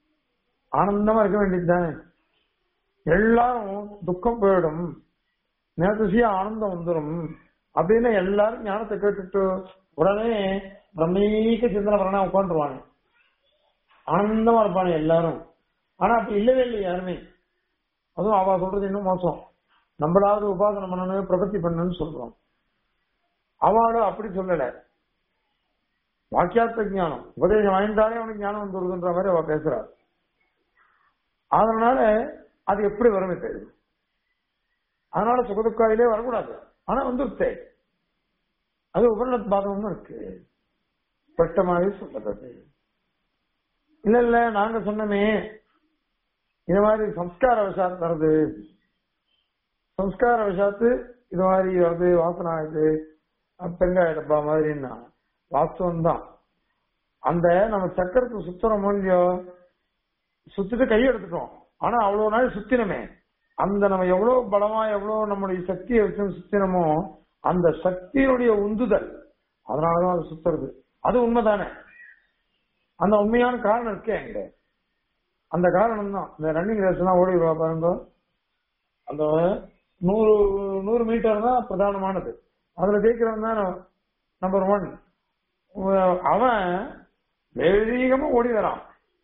ஆனந்தமா இருக்க வேண்டியது தானே எல்லாரும் துக்கம் போயிடும் நேரத்தியா ஆனந்தம் வந்துடும் அப்படின்னு எல்லாரும் ஞானத்தை கேட்டுட்டு உடனே பிரம்மீக சிந்தனை பண்ணா உட்காந்துருவானு ஆனந்தமா இருப்பானு எல்லாரும் ஆனா அப்படி இல்லவே இல்லை யாருமே அதுவும் அவ சொல்றது இன்னும் மோசம் நம்மளாவது உபாசனை பண்ணணும் பிரபத்தி பண்ணணும்னு சொல்றோம் அவளும் அப்படி சொல்லல வாக்கியார்த்த ஞானம் உபதேசம் வாங்கிட்டாலே அவனுக்கு ஞானம் வந்துருதுன்ற மாதிரி அவ பேசுறா அதனால அது எப்படி வருமே தெரியும் அதனால சுகதுக்காயிலே வரக்கூடாது ஆனா வந்துருத்தே அது உபநத் பாதமும் இருக்கு ஸ்பஷ்டமாவே சொல்லப்படுறது இல்ல இல்ல நாங்க சொன்னமே இந்த மாதிரி சம்ஸ்கார விஷாத் வருது சம்ஸ்கார விஷாத்து இது மாதிரி வருது வாசனை ஆகுது பெங்காய டப்பா மாதிரின்னா வாஸ்தவம் தான் அந்த நம்ம சக்கரத்தை சுத்துற மூலியோ சுத்திட்டு கை எடுத்துட்டோம் ஆனா அவ்வளவு நாள் சுத்தினமே அந்த நம்ம எவ்வளவு பலமா எவ்வளவு நம்முடைய சக்தியை வச்சு சுத்தினமோ அந்த சக்தியினுடைய உந்துதல் அதனாலதான் அது சுத்துறது அது உண்மைதானே அந்த உண்மையான காரணம் இருக்கே அங்க அந்த காரணம் தான் இந்த ரன்னிங் ரேஸ் எல்லாம் ஓடி வருவா பாருங்க அந்த நூறு நூறு மீட்டர் தான் பிரதானமானது அதுல ஜெயிக்கிறவன் தான் நம்பர் ஒன் அவன் வேகமா ஓடி வரான்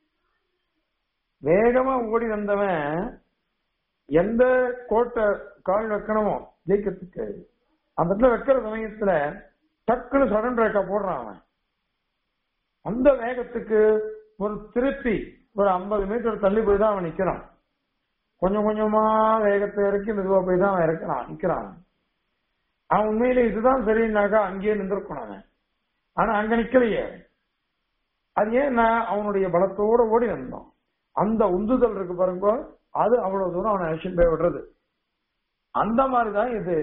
வேகமா ஓடி வந்தவன் எந்த கோட்டை கால் வைக்கணுமோ ஜெயிக்கிறதுக்கு அந்த இடத்துல வைக்கிற சமயத்துல டக்குன்னு சடன் ரேக்கா போடுறான் அவன் அந்த வேகத்துக்கு ஒரு திருப்பி ஒரு ஐம்பது மீட்டர் தள்ளி போய் தான் அவன் நிக்கிறான் கொஞ்சம் கொஞ்சமா வேகத்தை இறக்கி மெதுவா போய் தான் அவன் இறக்கிறான் நிக்கிறான் அவன் உண்மையில இதுதான் சரின்னாக்கா அங்கேயே நின்றுக்கணும் அவன் ஆனா அங்க நிக்கலையே அது ஏன்னா அவனுடைய பலத்தோட ஓடி வந்தான் அந்த உந்துதல் இருக்கு பாருங்க அது அவ்வளவு தூரம் அவனை அழிச்சுட்டு போய் விடுறது அந்த மாதிரிதான் இது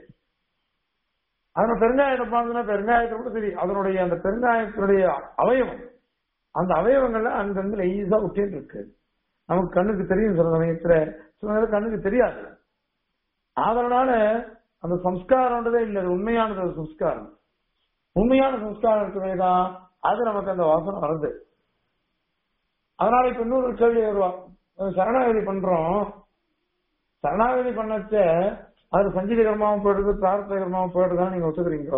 அதனால பெருங்காயம் பார்த்தோம்னா பெருங்காயத்தை கூட சரி அதனுடைய அந்த பெருங்காயத்தினுடைய அவயவம் அந்த அவயவங்கள்ல அங்கங்க ஈஸா விட்டு இருக்கு நமக்கு கண்ணுக்கு தெரியும் சில சமயத்துல சில நேரம் கண்ணுக்கு தெரியாது அதனால அந்த சம்ஸ்காரம்ன்றதே இல்லை அது உண்மையானது அது சம்ஸ்காரம் உண்மையான சம்ஸ்காரம் இருக்குமேதான் அது நமக்கு அந்த வாசனை வருது அதனால இப்ப இன்னொரு கேள்வி வருவா சரணாகதி பண்றோம் சரணாகதி பண்ணச்ச அது சஞ்சீத கர்மாவும் போயிடுது பிரார்த்த கர்மாவும் போயிடுதான் நீங்க ஒத்துக்கிறீங்க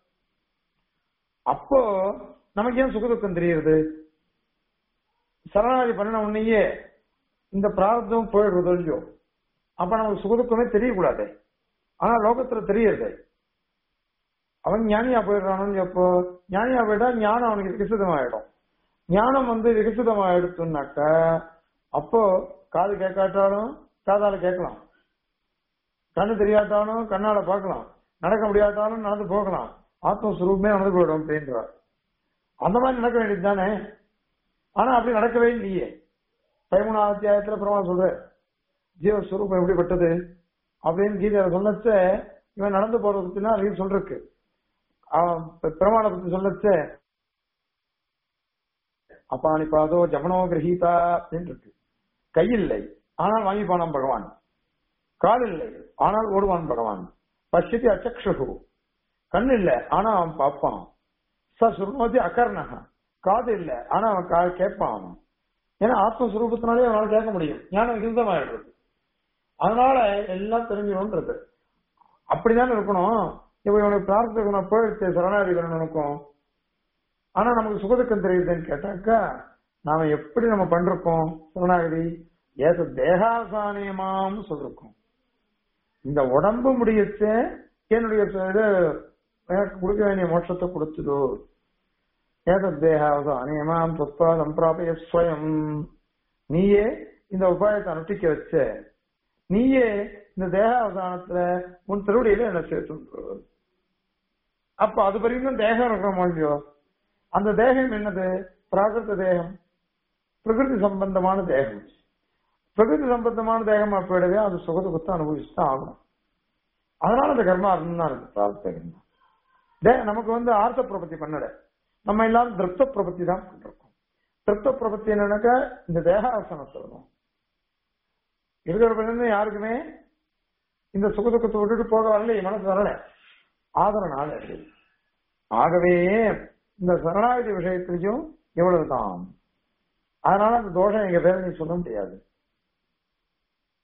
அப்போ நமக்கு ஏன் சுகதுக்கம் தெரியுது சரணாகதி பண்ணின உடனேயே இந்த பிரார்த்தம் போயிடுறது இல்லையோ அப்ப நமக்கு சுகதுக்கமே தெரியக்கூடாது ஆனா லோகத்துல தெரியுது அவன் ஞானியா போயிடுறானு எப்போ ஞானியா போயிட்டா ஞானம் அவனுக்கு விகசிதமாயிடும் ஞானம் வந்து விகசிதமாயிடுச்சுனாக்க அப்போ காது கேட்காட்டாலும் காதால கேட்கலாம் கண்ணு தெரியாட்டாலும் கண்ணால பார்க்கலாம் நடக்க முடியாட்டாலும் நடந்து போகலாம் ஆத்மஸ்வரூபமே நடந்து போயிடும் அப்படின்றார் அந்த மாதிரி நடக்க வேண்டியது தானே ஆனா அப்படி நடக்கவே இல்லையே பதிமூணாவது அத்தியாயத்துல பிரமா சொல்ற ஜீவஸ்வரூபம் எப்படிப்பட்டது அப்படின்னு கீதையில சொல்லச்ச இவன் நடந்து போறத பத்தினா அதையும் சொல்றக்கு பிரமாண பத்தி சொல்லச்ச அப்பாணி பாதோ ஜமனோ கிரகீதா அப்படின்னு இருக்கு கை இல்லை ஆனால் வாங்கிப்பானான் பகவான் கால் இல்லை ஆனால் ஓடுவான் பகவான் பசியத்தி அச்சக்ஷு கண் இல்ல ஆனா அவன் பார்ப்பான் ச சுருணோதி அகர்ணக காது இல்ல ஆனா அவன் கா கேட்பான் அவன் ஏன்னா ஆத்மஸ்வரூபத்தினாலே அவனால கேட்க முடியும் ஞானம் ஹிருதமாயிடுறது அதனால எல்லாம் தெரிஞ்சிடும்ன்றது அப்படிதானே இருக்கணும் இப்ப இவனுக்கு பிரார்த்தனை போயிடுச்சு சரணாதிபரன் நினைக்கும் ஆனா நமக்கு சுகதுக்கம் தெரியுதுன்னு கேட்டாக்கா நாம எப்படி நம்ம பண்றோம் சரணாகதி ஏச தேகாசானியமாம் சொல்லிருக்கோம் இந்த உடம்பு முடியச்சு என்னுடைய இது எனக்கு கொடுக்க வேண்டிய மோட்சத்தை கொடுத்துடு ஏத தேகாவது அநியமாம் தொத்வா சம்பிராபய ஸ்வயம் நீயே இந்த உபாயத்தை அனுஷ்டிக்க வச்ச நீயே இந்த தேகாவதானத்துல உன் திருவடியில என்ன சேர்த்து அப்ப அது வரைக்கும் தேகம் இருக்கணும் இல்லையோ அந்த தேகம் என்னது பிராகிருத தேகம் பிரகிருதி சம்பந்தமான தேகம் பிரகிருதி சம்பந்தமான தேகமா போயிடவே அது சுகதுக்கத்தை அனுபவிச்சு தான் ஆகணும் அதனால அந்த கர்மா அர்த்தம் தான் இருக்கு பிரார்த்த கர்மா தே நமக்கு வந்து ஆர்த்த பிரபத்தி பண்ணல நம்ம எல்லாரும் திருப்த பிரபத்தி தான் பண்றோம் திருப்த பிரபத்தி என்னன்னாக்கா இந்த தேகாசனத்தை வரும் இருக்கிற யாருக்குமே இந்த சுகதுக்கத்தை விட்டுட்டு போக வரல என் மனசு வரல ஆதரனால ஆகவே இந்த சரணாகதி விஷயத்திலையும் இவ்வளவுதான் அதனால அந்த தோஷம் எங்க பேர நீ சொல்ல முடியாது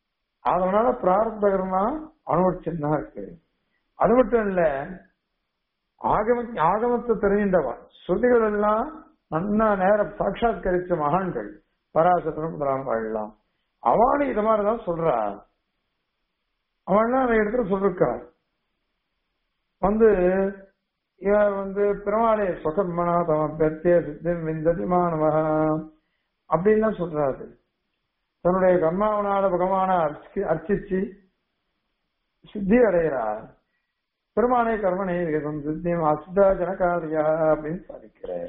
அதனால பிராரப்த கர்மா அனுபவிச்சுன்னு தான் இருக்கு அது மட்டும் இல்ல ஆகம ஆகமத்தை தெரிகின்றவன் ஸ்ருதிகள் எல்லாம் நன்னா நேரம் சாட்சாத்கரிச்ச மகான்கள் பராசரன் முதலானவர்கள்லாம் அவனும் இது மாதிரிதான் சொல்றா அவன்லாம் அந்த இடத்துல சொல்லிருக்கான் வந்து இவர் வந்து பெருமாளே சொகர்மனா தம பெத்திய சித்தம் விந்ததி மாணவ அப்படின்லாம் சொல்றாரு தன்னுடைய கர்மாவனால பகவான அர்ச்சி- அர்ச்சிச்சு சித்தி அடைகிறார் பெருமானை கர்மனை விகதம் சித்தியம் அசிதா ஜனகாரியா அப்படின்னு சாதிக்கிறார்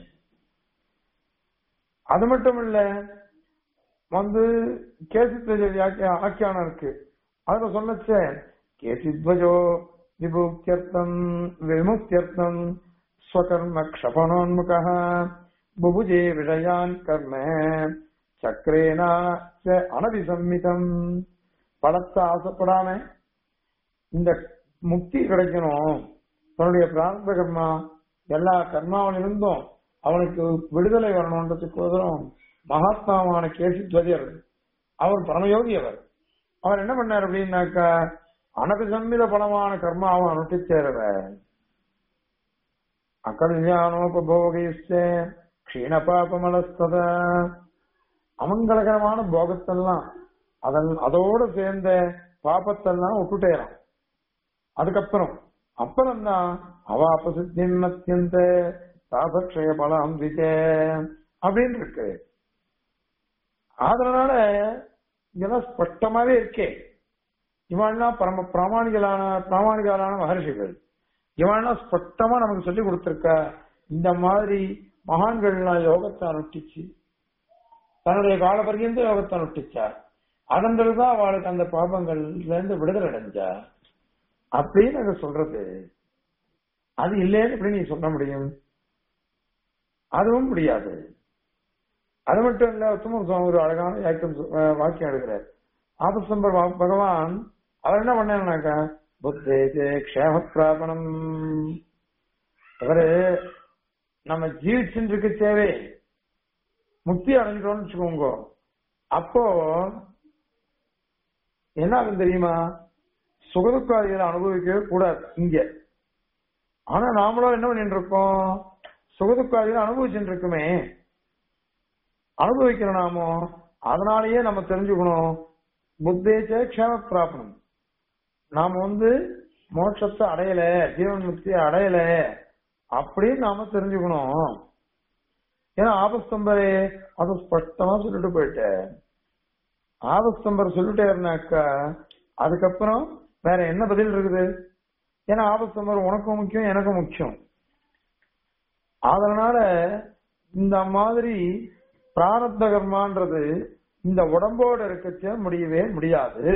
அது மட்டும் இல்ல வந்து கேசித்வஜ ஆக்கியானம் இருக்கு அதுல சொன்னச்சே கேசித்வஜோ விபூத்தியர்த்தம் விமுக்தியர்த்தம் ஸ்வகர்ம க்ஷபணோன்முக புபுஜே விஷயான் கர்ம சக்கரேனா ச அனபிசம்மிதம் பலத்தை ஆசைப்படாம இந்த முக்தி கிடைக்கணும் தன்னுடைய பிரார்த்த கர்மா எல்லா கர்மாவிலிருந்தும் அவனுக்கு விடுதலை வரணுன்றதுக்கோசரம் மகாத்மாவான கேசித்வஜர் அவர் பரமயோகி அவர் அவர் என்ன பண்ணார் அப்படின்னாக்கா அனபிசம்மித பலமான கர்மாவை அனுஷ்டிச்சேரவர் அகல்யானோபோகிச்ச க்ஷீண பாபமலஸ்தத அமங்கலகரமான போகத்தெல்லாம் அதன் அதோட சேர்ந்த பாபத்தெல்லாம் விட்டுட்டேறான் அதுக்கப்புறம் அப்புறம் தான் அவாபசித்தின் அத்தியந்த தாபக்ஷய பலம் விஜே அப்படின்னு இருக்கு அதனால இதெல்லாம் ஸ்பஷ்டமாவே இருக்கே இவன்லாம் பரம பிராமணிகளான பிராமணிகளான மகர்ஷிகள் இவன்லாம் ஸ்பஷ்டமா நமக்கு சொல்லி கொடுத்திருக்க இந்த மாதிரி மகான்கள்லாம் யோகத்தை அனுஷ்டிச்சு தன்னுடைய கால பர்யந்த யோகத்தை அனுஷ்டிச்சார் அதன் பிறகுதான் அவளுக்கு அந்த பாபங்கள்ல இருந்து விடுதலை அடைஞ்சா அப்படின்னு அங்க சொல்றது அது இல்லைன்னு எப்படி நீ சொல்ல முடியும் அதுவும் முடியாது அது மட்டும் இல்ல உத்தம சுவாமி ஒரு அழகான வாக்கியம் சொ- அஹ் வாக்கியம் எடுக்கிறார் ஆபசம்பர் பா- பகவான் அவர் என்ன பண்ணாருனாக்கா புத்தே க்ஷேம பிராபணம் அவரு நம்ம ஜீவிச்சுட்டு இருக்க தேவை முக்தி அடைஞ்சிட்டோம்னு வச்சுக்கோங்க அப்போ என்ன ஆகும் தெரியுமா சுகதுக்காதிகளை அனுபவிக்கவே கூடாது இங்க ஆனா நாமளும் என்ன பண்ணிட்டு இருக்கோம் சுகதுக்காதிகளை அனுபவிச்சுட்டு இருக்குமே அனுபவிக்கணும் நாமோ அதனாலேயே நம்ம தெரிஞ்சுக்கணும் புத்தேச்ச க்ஷேம பிராபணம் நாம வந்து மோட்சத்தை அடையல ஜீவன் முக்தியை அடையல அப்படின்னு நாம தெரிஞ்சுக்கணும் ஏன்னா ஆபஸ்தம்பரே அது ஸ்பஷ்டமா சொல்லிட்டு போயிட்டேன் ஆபஸ்தம்பர் சொல்லிட்டேருனாக்கா அதுக்கப்புறம் வேற என்ன பதில் இருக்குது ஏன்னா ஆபஸ்தம்பர் உனக்கும் முக்கியம் எனக்கும் முக்கியம் அதனால இந்த மாதிரி பிராரப்த கர்மான்றது இந்த உடம்போட இருக்கச்ச முடியவே முடியாது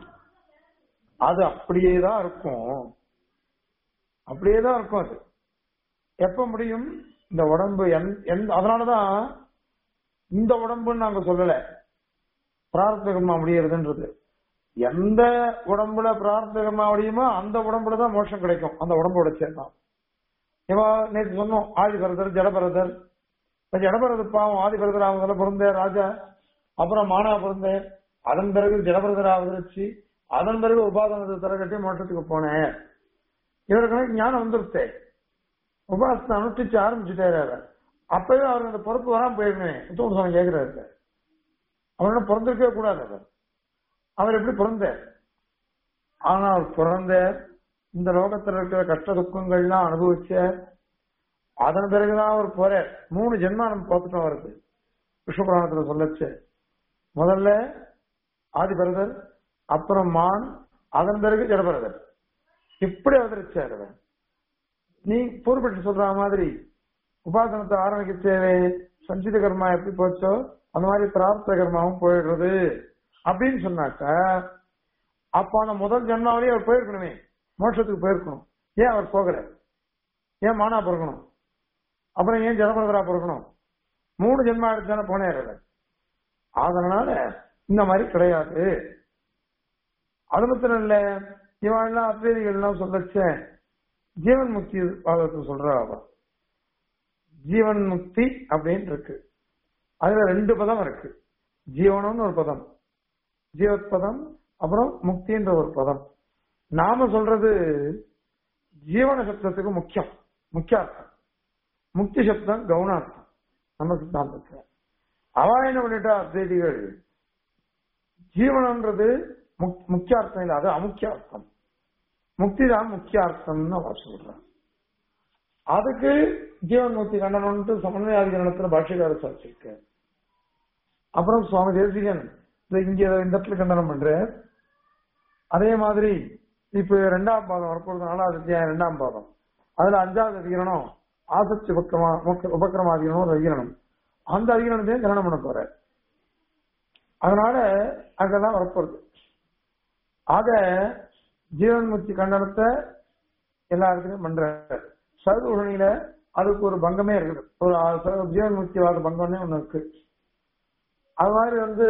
அது அப்படியே தான் இருக்கும் அப்படியே தான் இருக்கும் அது எப்ப முடியும் இந்த உடம்பு எந்- எந்த அதனாலதான் இந்த உடம்புன்னு நாங்க சொல்லல பிரார்த்த கர்மா முடியறதுன்றது எந்த உடம்புல பிரார்த்த கர்மா முடியுமோ அந்த உடம்புல தான் மோட்சம் கிடைக்கும் அந்த உடம்போட சேர்ந்தான் இவா நேற்று சொன்னோம் ஆதிபரதர் ஜடபரதர் இப்ப ஜடபரதர் பாவம் ஆதிபரதர் அவங்கள பிறந்த ராஜா அப்புறம் மானா பிறந்த அதன் பிறகு ஜடபரதர் அவதரிச்சு அதன் பிறகு உபாதனத்தை தர கட்டி மோட்டத்துக்கு போனேன் இவருக்கு ஞானம் வந்துருச்சு உபாசத்தை அனுஷ்டிச்சு ஆரம்பிச்சுட்டாரு அவர் அப்பவே அவர் அந்த பொறுப்பு வராம போயிருக்கேன் உத்தம சுவாமி கேட்கிறாரு அவரோட பிறந்திருக்கவே கூடாது அவர் அவர் எப்படி பிறந்தார் ஆனா அவர் பிறந்த இந்த லோகத்துல இருக்கிற கஷ்ட துக்கங்கள்லாம் அனுபவிச்ச அதன் பிறகுதான் அவர் போறார் மூணு ஜென்மா நம்ம பார்த்துட்டோம் அவருக்கு விஷ்ணுபுராணத்துல சொல்லச்சு முதல்ல ஆதிபரதர் அப்புறம் மான் அதன் பிறகு ஜடபரதர் இப்படி அவதரிச்சார் அவர் நீ பொறுப்பட்டு சொல்ற மாதிரி உபாசனத்தை ஆரம்பிக்க தேவை சஞ்சித கர்மா எப்படி போச்சோ அந்த மாதிரி பிரார்த்த கர்மாவும் போயிடுறது அப்படின்னு சொன்னாக்கா அப்ப அந்த முதல் ஜென்மாவிலேயே அவர் போயிருக்கணுமே மோட்சத்துக்கு போயிருக்கணும் ஏன் அவர் போகல ஏன் மானா பிறக்கணும் அப்புறம் ஏன் ஜனபரதரா பிறக்கணும் மூணு ஜென்மா எடுத்து தானே போனேன் அவர் அதனால இந்த மாதிரி கிடையாது அது மாத்திரம் இல்ல இவன் எல்லாம் அத்வைதிகள் எல்லாம் சொல்லச்ச ஜீவன் முக்தி வாதத்தை சொல்றா அவ ஜீவன் முக்தி அப்படின்னு இருக்கு அதுல ரெண்டு பதம் இருக்கு ஜீவனம்னு ஒரு பதம் ஜீவத் பதம் அப்புறம் முக்தின்ற ஒரு பதம் நாம சொல்றது ஜீவன சப்தத்துக்கு முக்கியம் முக்கிய அர்த்தம் முக்தி சப்தம் கவுனார்த்தம் நம்ம சித்தாந்தத்துல அவ என்ன பண்ணிட்டா அத்வைதிகள் ஜீவனம்ன்றது முக்- முக்கிய அர்த்தம் இல்லை அது அமுக்கிய அர்த்தம் முக்தி தான் முக்கிய அர்த்தம்னு அவர் சொல்றான் அதுக்கு ஜீவன் முக்தி கண்டனம்ட்டு சமன்வயாதிகரணத்துல பாஷ்யக்கார சாட்சிருக்கு அப்புறம் சுவாமி தேசிகன் இந்த இங்க இந்த இடத்துல கண்டனம் பண்ற அதே மாதிரி இப்ப ரெண்டாம் பாதம் வரப்போறது நாலாவது அத்தியாயம் ரெண்டாம் பாதம் அதுல அஞ்சாவது அதிகரணம் ஆசக்தி உபக்கிரமா முக்க- உபக்கிரமாதிகரணம் ஒரு அதிகரணம் அந்த அதிகரணத்தையும் கரணம் பண்ண போற அதனால அங்கெல்லாம் வரப்போறது ஆக ஜீவன் முக்தி கண்டனத்தை எல்லா இடத்துலயும் பண்ற சர்வகுணியில அதுக்கு ஒரு பங்கமே இருக்குது ஒரு ஆ- சர்வ- ஜீவன் முக்திவாத பங்கம்னே ஒண்ணு இருக்கு அது மாதிரி வந்து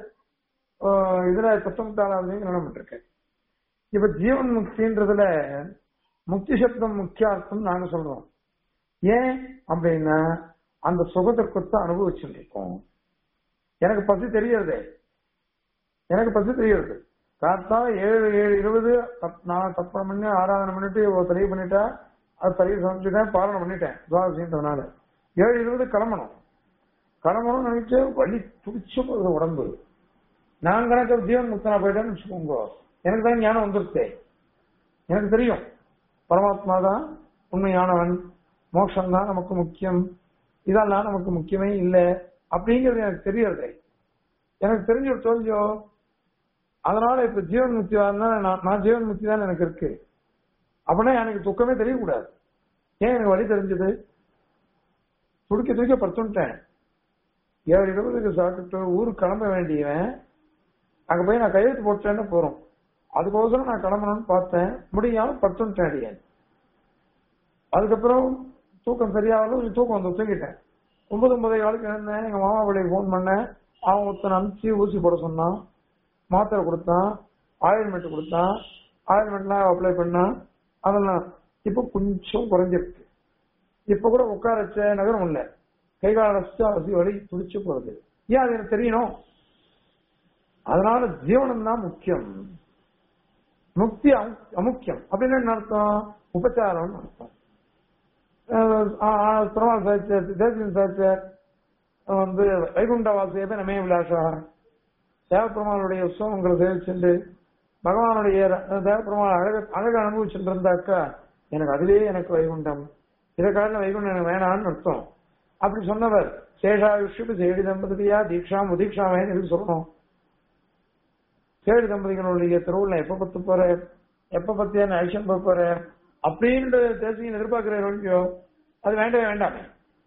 ஆஹ், இதுல தத்துவத்தாளாவையும் கண்டனம் பண்ணிருக்கேன் இப்ப ஜீவன் முக்தின்றதுல முக்தி சப்தம் முக்கிய அர்த்தம் நாங்க சொல்றோம் ஏன் அப்படின்னா அந்த சுகத்திற்குத்த அனுபவிச்சுட்டு இருக்கோம் எனக்கு பசி தெரியறதே எனக்கு பசி தெரியுது காத்தால ஏழு ஏழு இருபது தப்- நான் தப்பனை பண்ணி ஆராதனை பண்ணிட்டு ஒரு தெளிவு பண்ணிட்டா அது தெளிவு சமைச்சுட்டேன் பாலனை பண்ணிட்டேன் துவாதசின்றதுனால ஏழு இருபது கிளம்பணும் கிளம்பணும்னு நினைச்சு வலி துடிச்சு போகுது உடம்பு நான் கணக்கு ஜீவன் முக்தனா போயிட்டேன்னு வச்சுக்கோங்க எனக்கு தான் ஞானம் வந்துருச்சே எனக்கு தெரியும் பரமாத்மா தான் உண்மையானவன் மோட்சம் தான் நமக்கு முக்கியம் இதெல்லாம் நமக்கு முக்கியமே இல்லை அப்படிங்கிறது எனக்கு தெரியறதே எனக்கு தெரிஞ்ச ஒரு தோல்வியோ அதனால இப்ப ஜீவன் முக்தி நான் நான் ஜீவன் முக்தி தான் எனக்கு இருக்கு அப்படின்னா எனக்கு துக்கமே தெரியக்கூடாது ஏன் எனக்கு வழி தெரிஞ்சது துடிக்க துடிக்க படுத்துட்டேன் ஏழு இருபதுக்கு சாப்பிட்டு ஊருக்கு கிளம்ப வேண்டியவன் அங்க போய் நான் கையெழுத்து போட்டேன்னு போறோம் அதுக்கோசரம் நான் கிளம்பணும்னு பார்த்தேன் முடியாம படுத்துட்டேன் அடியேன் அதுக்கப்புறம் தூக்கம் சரியாகல தூக்கம் வந்து தூங்கிட்டேன் ஒன்பது ஒன்பதே காலுக்கு எழுந்தேன் எங்க மாமா பிள்ளைக்கு ஃபோன் பண்ணேன் அவன் ஒருத்தன் அனுப்பிச்சு ஊசி போட சொன்னான் மாத்திரை கொடுத்தான் ஆயில்மெண்ட் கொடுத்தான் ஆயில்மெண்ட்லாம் அப்ளை பண்ணான் அதெல்லாம் இப்ப கொஞ்சம் குறைஞ்சிருக்கு இப்ப கூட உட்கார வச்ச நகரம் இல்ல கை கால ரசிச்சு அரசி வழி துடிச்சு போறது ஏன் அது எனக்கு தெரியணும் அதனால ஜீவனம் தான் முக்கியம் முக்தி அமு- அமுக்கியம் அப்படின்னு என்ன அர்த்தம் உபச்சாரம்னு அர்த்தம் பெருமாள் சாய்ச்சார் தேசியம் சாய்ச்சார் வந்து வைகுண்ட வாசியப்ப நமே விலாசா தேவப்பெருமானுடைய உற்சவங்களை சேவிச்சுண்டு பகவானுடைய ர- தேவப்பெருமாள் அழக அழக அனுபவிச்சுட்டு இருந்தாக்கா எனக்கு அதுவே எனக்கு வைகுண்டம் இதை காரணம் வைகுண்டம் எனக்கு வேணான்னு அர்த்தம் அப்படி சொன்னவர் சேஷாயுஷுக்கு சேடி தம்பதியா தீக்ஷாம் உதீக்ஷாமேன்னு எதுக்கு சொல்லணும் சேடி தம்பதிகளுடைய திருவுள்ள எப்ப பத்து போற எப்ப பத்தியான அழிச்சம் போக போற அப்படின்ற தேசிகன் எதிர்பார்க்கிற இல்லையோ அது வேண்டவே வேண்டாமே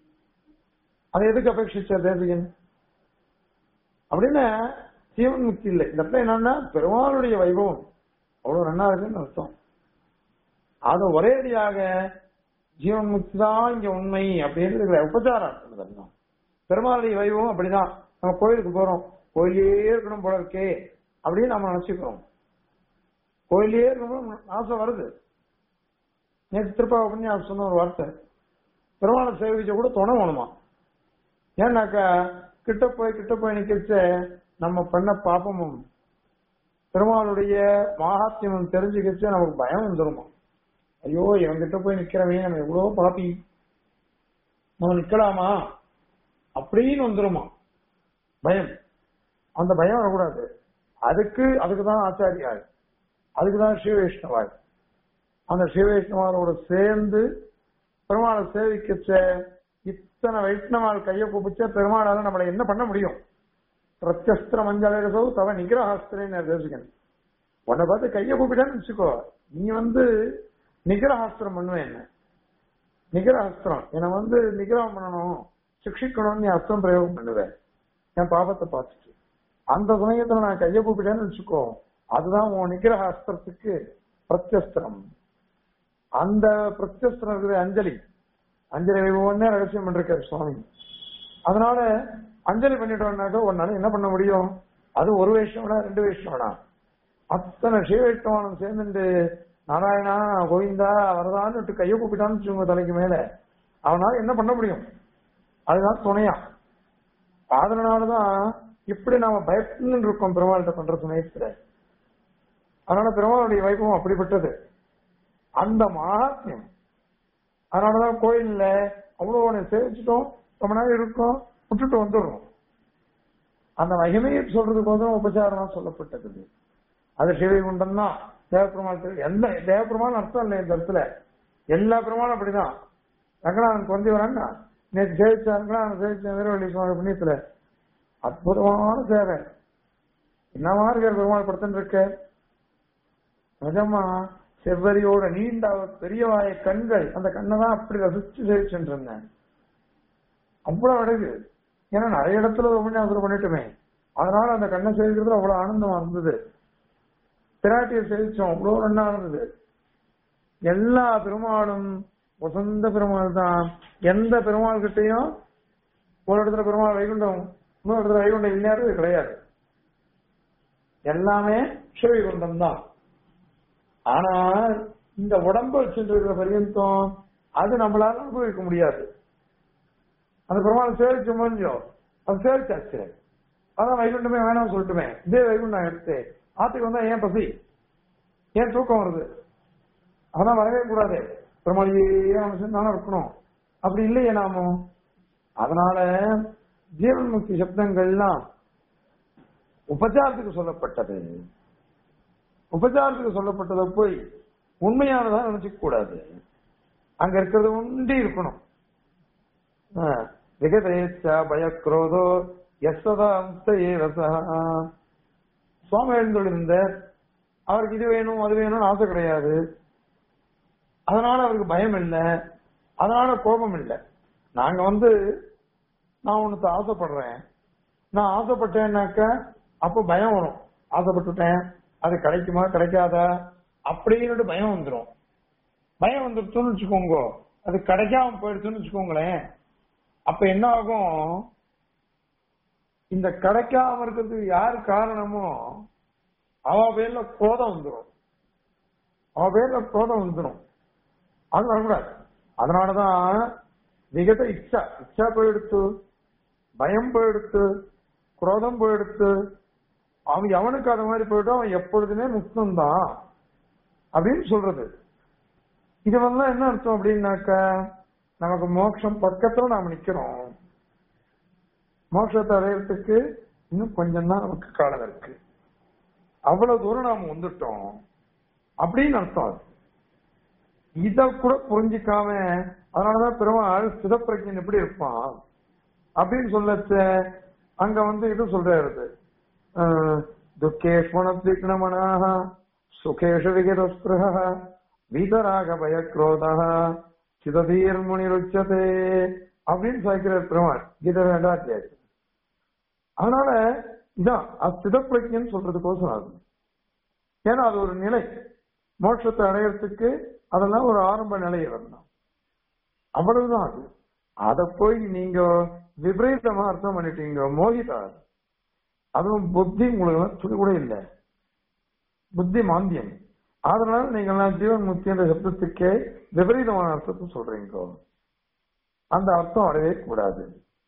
அதை எதுக்கு அபேட்சிச்ச தேசிகன் அப்படின்னா ஜீவன் முக்தி இல்லை இந்த இடத்துல என்னன்னா பெருமாளுடைய வைபவம் அவ்வளவு நன்னா இருக்குன்னு அர்த்தம் அது ஒரேடியாக ஜீவன் முக்தி தான் இங்க உண்மை அப்படின்னு இருக்கிற உபச்சாரம் அர்த்தம் இதெல்லாம். பெருமாளுடைய வைபவம் அப்படிதான் நம்ம கோயிலுக்கு போறோம் கோயிலே இருக்கணும் போல இருக்கே அப்படின்னு நம்ம நினைச்சுக்கிறோம் கோயிலே இருக்கணும் ஆசை வருது நேற்று திருப்பாவை பண்ணி அவர் சொன்ன ஒரு வார்த்தை பெருமாளை சேவிச்ச கூட துணை வேணுமா ஏன்னாக்கா கிட்ட போய் கிட்ட போய் நிக்கிறச்ச நம்ம பண்ண பாப்பமும் பெருமாளுடைய மகாத்மியம் தெரிஞ்சுக்கிச்சு நமக்கு பயம் வந்துருமா ஐயோ இவன் கிட்ட போய் நிக்கிறவன் நம்ம எவ்வளவு பாப்பி நம்ம நிக்கலாமா அப்படின்னு வந்துருமா பயம் அந்த பயம் வரக்கூடாது அதுக்கு அதுக்கு தான் ஆச்சாரியாள் அதுக்கு தான் ஸ்ரீ வைஷ்ணவாள் அந்த ஸ்ரீ வைஷ்ணவாரோட சேர்ந்து பெருமாளை சேவிக்கச்ச இத்தனை வைஷ்ணவாள் கையை கூப்பிச்ச பெருமாளால நம்மளை என்ன பண்ண முடியும் பிரத்யஸ்திர மஞ்சளோ தவ நிகிரஹாஸ்திரன்னு தேசிகன் உன்னை பார்த்து கையை கூப்பிட்டான்னு வச்சுக்கோ நீ வந்து நிகிரஹாஸ்திரம் பண்ணுவேன் என்ன நிகிரஹாஸ்திரம் என்னை வந்து நிகிரகம் பண்ணணும் சிக்ஷிக்கணும்னு நீ அஸ்திரம் பிரயோகம் பண்ணுவேன் என் பாபத்தை பார்த்துட்டு அந்த சமயத்துல நான் கையை கூப்பிட்டேன்னு வச்சுக்கோ அதுதான் உன் நிகிரக அஸ்திரத்துக்கு பிரத்யஸ்திரம் அந்த பிரத்யஸ்திரம் இருக்குது அஞ்சலி அஞ்சலி வைபவம்னே ரகசியம் பண்ணிருக்காரு சுவாமி அதனால அஞ்சலி பண்ணிட்டோம்னாக்க உன்னால என்ன பண்ண முடியும் அது ஒரு வேஷம் வேணா ரெண்டு வேஷம் வேணா அத்தனை சிவவைஷ்ணவானம் சேர்ந்துட்டு நாராயணா கோவிந்தா வரதான்னு கையை கூப்பிட்டான்னு வச்சுக்கோங்க தலைக்கு மேல அவனால என்ன பண்ண முடியும் அதுதான் துணையா அதனாலதான் இப்படி நாம பயப்பட்டு இருக்கோம் பெருமாள்கிட்ட பண்ற சமயத்துல அதனால பெருமாளுடைய வைபவம் அப்படிப்பட்டது அந்த மகாத்மியம் அதனாலதான் கோயில்ல அவ்வளவு ஒண்ணு சேவிச்சிட்டோம் ரொம்ப நேரம் இருக்கும் விட்டுட்டு வந்துடுறோம் அந்த மகிமையை சொல்றதுக்கோசரம் உபச்சாரம் சொல்லப்பட்டது அது சிவகுண்டம் தான் தேவப்பெருமாள் எந்த தேவப்பெருமாள் அர்த்தம் இல்லை இந்த இடத்துல எல்லா பெருமாளும் அப்படிதான் ரங்கநாதன் குறைஞ்சி வரான்னா நேற்று சேவிச்சா ரங்கநாதன் சேவிச்ச வீரவள்ளி சுவாமி புண்ணியத்துல அற்புதமான சேவை என்னவா இருக்கிற பெருமாள் படுத்துட்டு இருக்க நிஜமா செவ்வரியோட நீண்ட பெரியவாய கண்கள் அந்த கண்ணை தான் அப்படி ரசிச்சு சேவிச்சுட்டு இருந்தேன் அவ்வளவு அழகு ஏன்னா நிறைய இடத்துல உபன்யாசம் பண்ணிட்டுமே அதனால அந்த கண்ணை சேவிக்கிறது அவ்வளவு ஆனந்தமா இருந்தது பிராட்டியை சேவிச்சோம் அவ்வளவு நல்லா இருந்தது எல்லா பெருமாளும் வசந்த பெருமாள் தான் எந்த பெருமாள் கிட்டையும் ஒரு இடத்துல பெருமாள் வைகுண்டம் இன்னொரு இடத்துல வைகுண்டம் இல்லையாரு கிடையாது எல்லாமே சிவவைகுண்டம் தான் ஆனால் இந்த உடம்பு வச்சுட்டு இருக்கிற பரியந்தம் அது நம்மளால அனுபவிக்க முடியாது அந்த பெருமாள் சேவிச்சு முடிஞ்சோம் அது சேவிச்சாச்சு அதான் வைகுண்டமே வேணாம்னு சொல்லட்டுமே இதே வைகுண்டம் எடுத்து ஆத்துக்கு வந்தா ஏன் பசி ஏன் தூக்கம் வருது அதான் வரவே கூடாது பெருமாள் ஏன் மனுஷன் தானே இருக்கணும் அப்படி இல்லையே நாமோ அதனால ஜீவன் முக்தி சப்தங்கள்லாம் உபச்சாரத்துக்கு சொல்லப்பட்டது உபச்சாரத்துக்கு சொல்லப்பட்டதை போய் உண்மையானதா நினைச்சுக்க கூடாது அங்க இருக்கிறது உண்டி இருக்கணும் விகதேச்சா பயக்ரோதோ எஸ்வதா சுவாமி எழுந்தொழிந்த அவருக்கு இது வேணும் அது வேணும்னு ஆசை கிடையாது அதனால அவருக்கு பயம் இல்லை அதனால கோபம் இல்லை நாங்க வந்து நான் உனக்கு ஆசைப்படுறேன் நான் ஆசைப்பட்டேன்னாக்க அப்ப பயம் வரும் ஆசைப்பட்டுட்டேன் அது கிடைக்குமா கிடைக்காதா அப்படின்னு பயம் வந்துடும் பயம் வந்துருச்சுன்னு வச்சுக்கோங்க அது கிடைக்காம போயிடுச்சுன்னு வச்சுக்கோங்களேன் அப்ப என்ன ஆகும் இந்த கிடைக்காம இருக்கிறதுக்கு யாரு காரணமோ அவ பேர்ல கோதம் வந்துடும் அவ பேர்ல கோதம் வந்துடும் அது வரக்கூடாது அதனாலதான் விகத இச்சா இச்சா போயிடுத்து பயம் போயிடுத்து குரோதம் போயிடுத்து அவன் எவனுக்கு அது மாதிரி போயிட்டோ அவன் எப்பொழுதுமே முக்தம் தான் அப்படின்னு சொல்றது இது வந்து என்ன அர்த்தம் அப்படின்னாக்க நமக்கு மோட்சம் பக்கத்துல நாம நிக்கிறோம் மோட்சத்தை அடையறதுக்கு இன்னும் கொஞ்சம் தான் நமக்கு காலம் இருக்கு அவ்வளவு தூரம் நாம வந்துட்டோம் அப்படின்னு அர்த்தம் அது இத கூட புரிஞ்சிக்காம அதனாலதான் பெருமாள் சிதப்பிரஜன் எப்படி இருப்பான் அப்படின்னு சொல்லச்ச அங்க வந்து இது சொல்றாரு துக்கேஷ்மணத்விக்னமனாக சுகேஷு விகிதஸ்பிருக வீதராக பயக்ரோதா சிததீர் முனிருச்சதே அப்படின்னு சாய்க்கிறார் பெருமாள் கீத வேண்டாத்தியாச்சு அதனால இதான் அஸ்திதப்பிரஜன் சொல்றதுக்கோசம் ஆகும் ஏன்னா அது ஒரு நிலை மோட்சத்தை அடையறதுக்கு அதெல்லாம் ஒரு ஆரம்ப நிலை வரணும் அவ்வளவுதான் அது அத போய் நீங்க விபரீதமா அர்த்தம் பண்ணிட்டீங்க மோகிதா அதுவும் புத்தி உங்களுக்கு துளி கூட இல்லை புத்தி மாந்தியம் அதனால நீங்க ஜீவன் முக்தி என்ற சப்தத்துக்கே விபரீதமான அர்த்தத்தை சொல்றீங்க அந்த அர்த்தம் வரவே கூடாது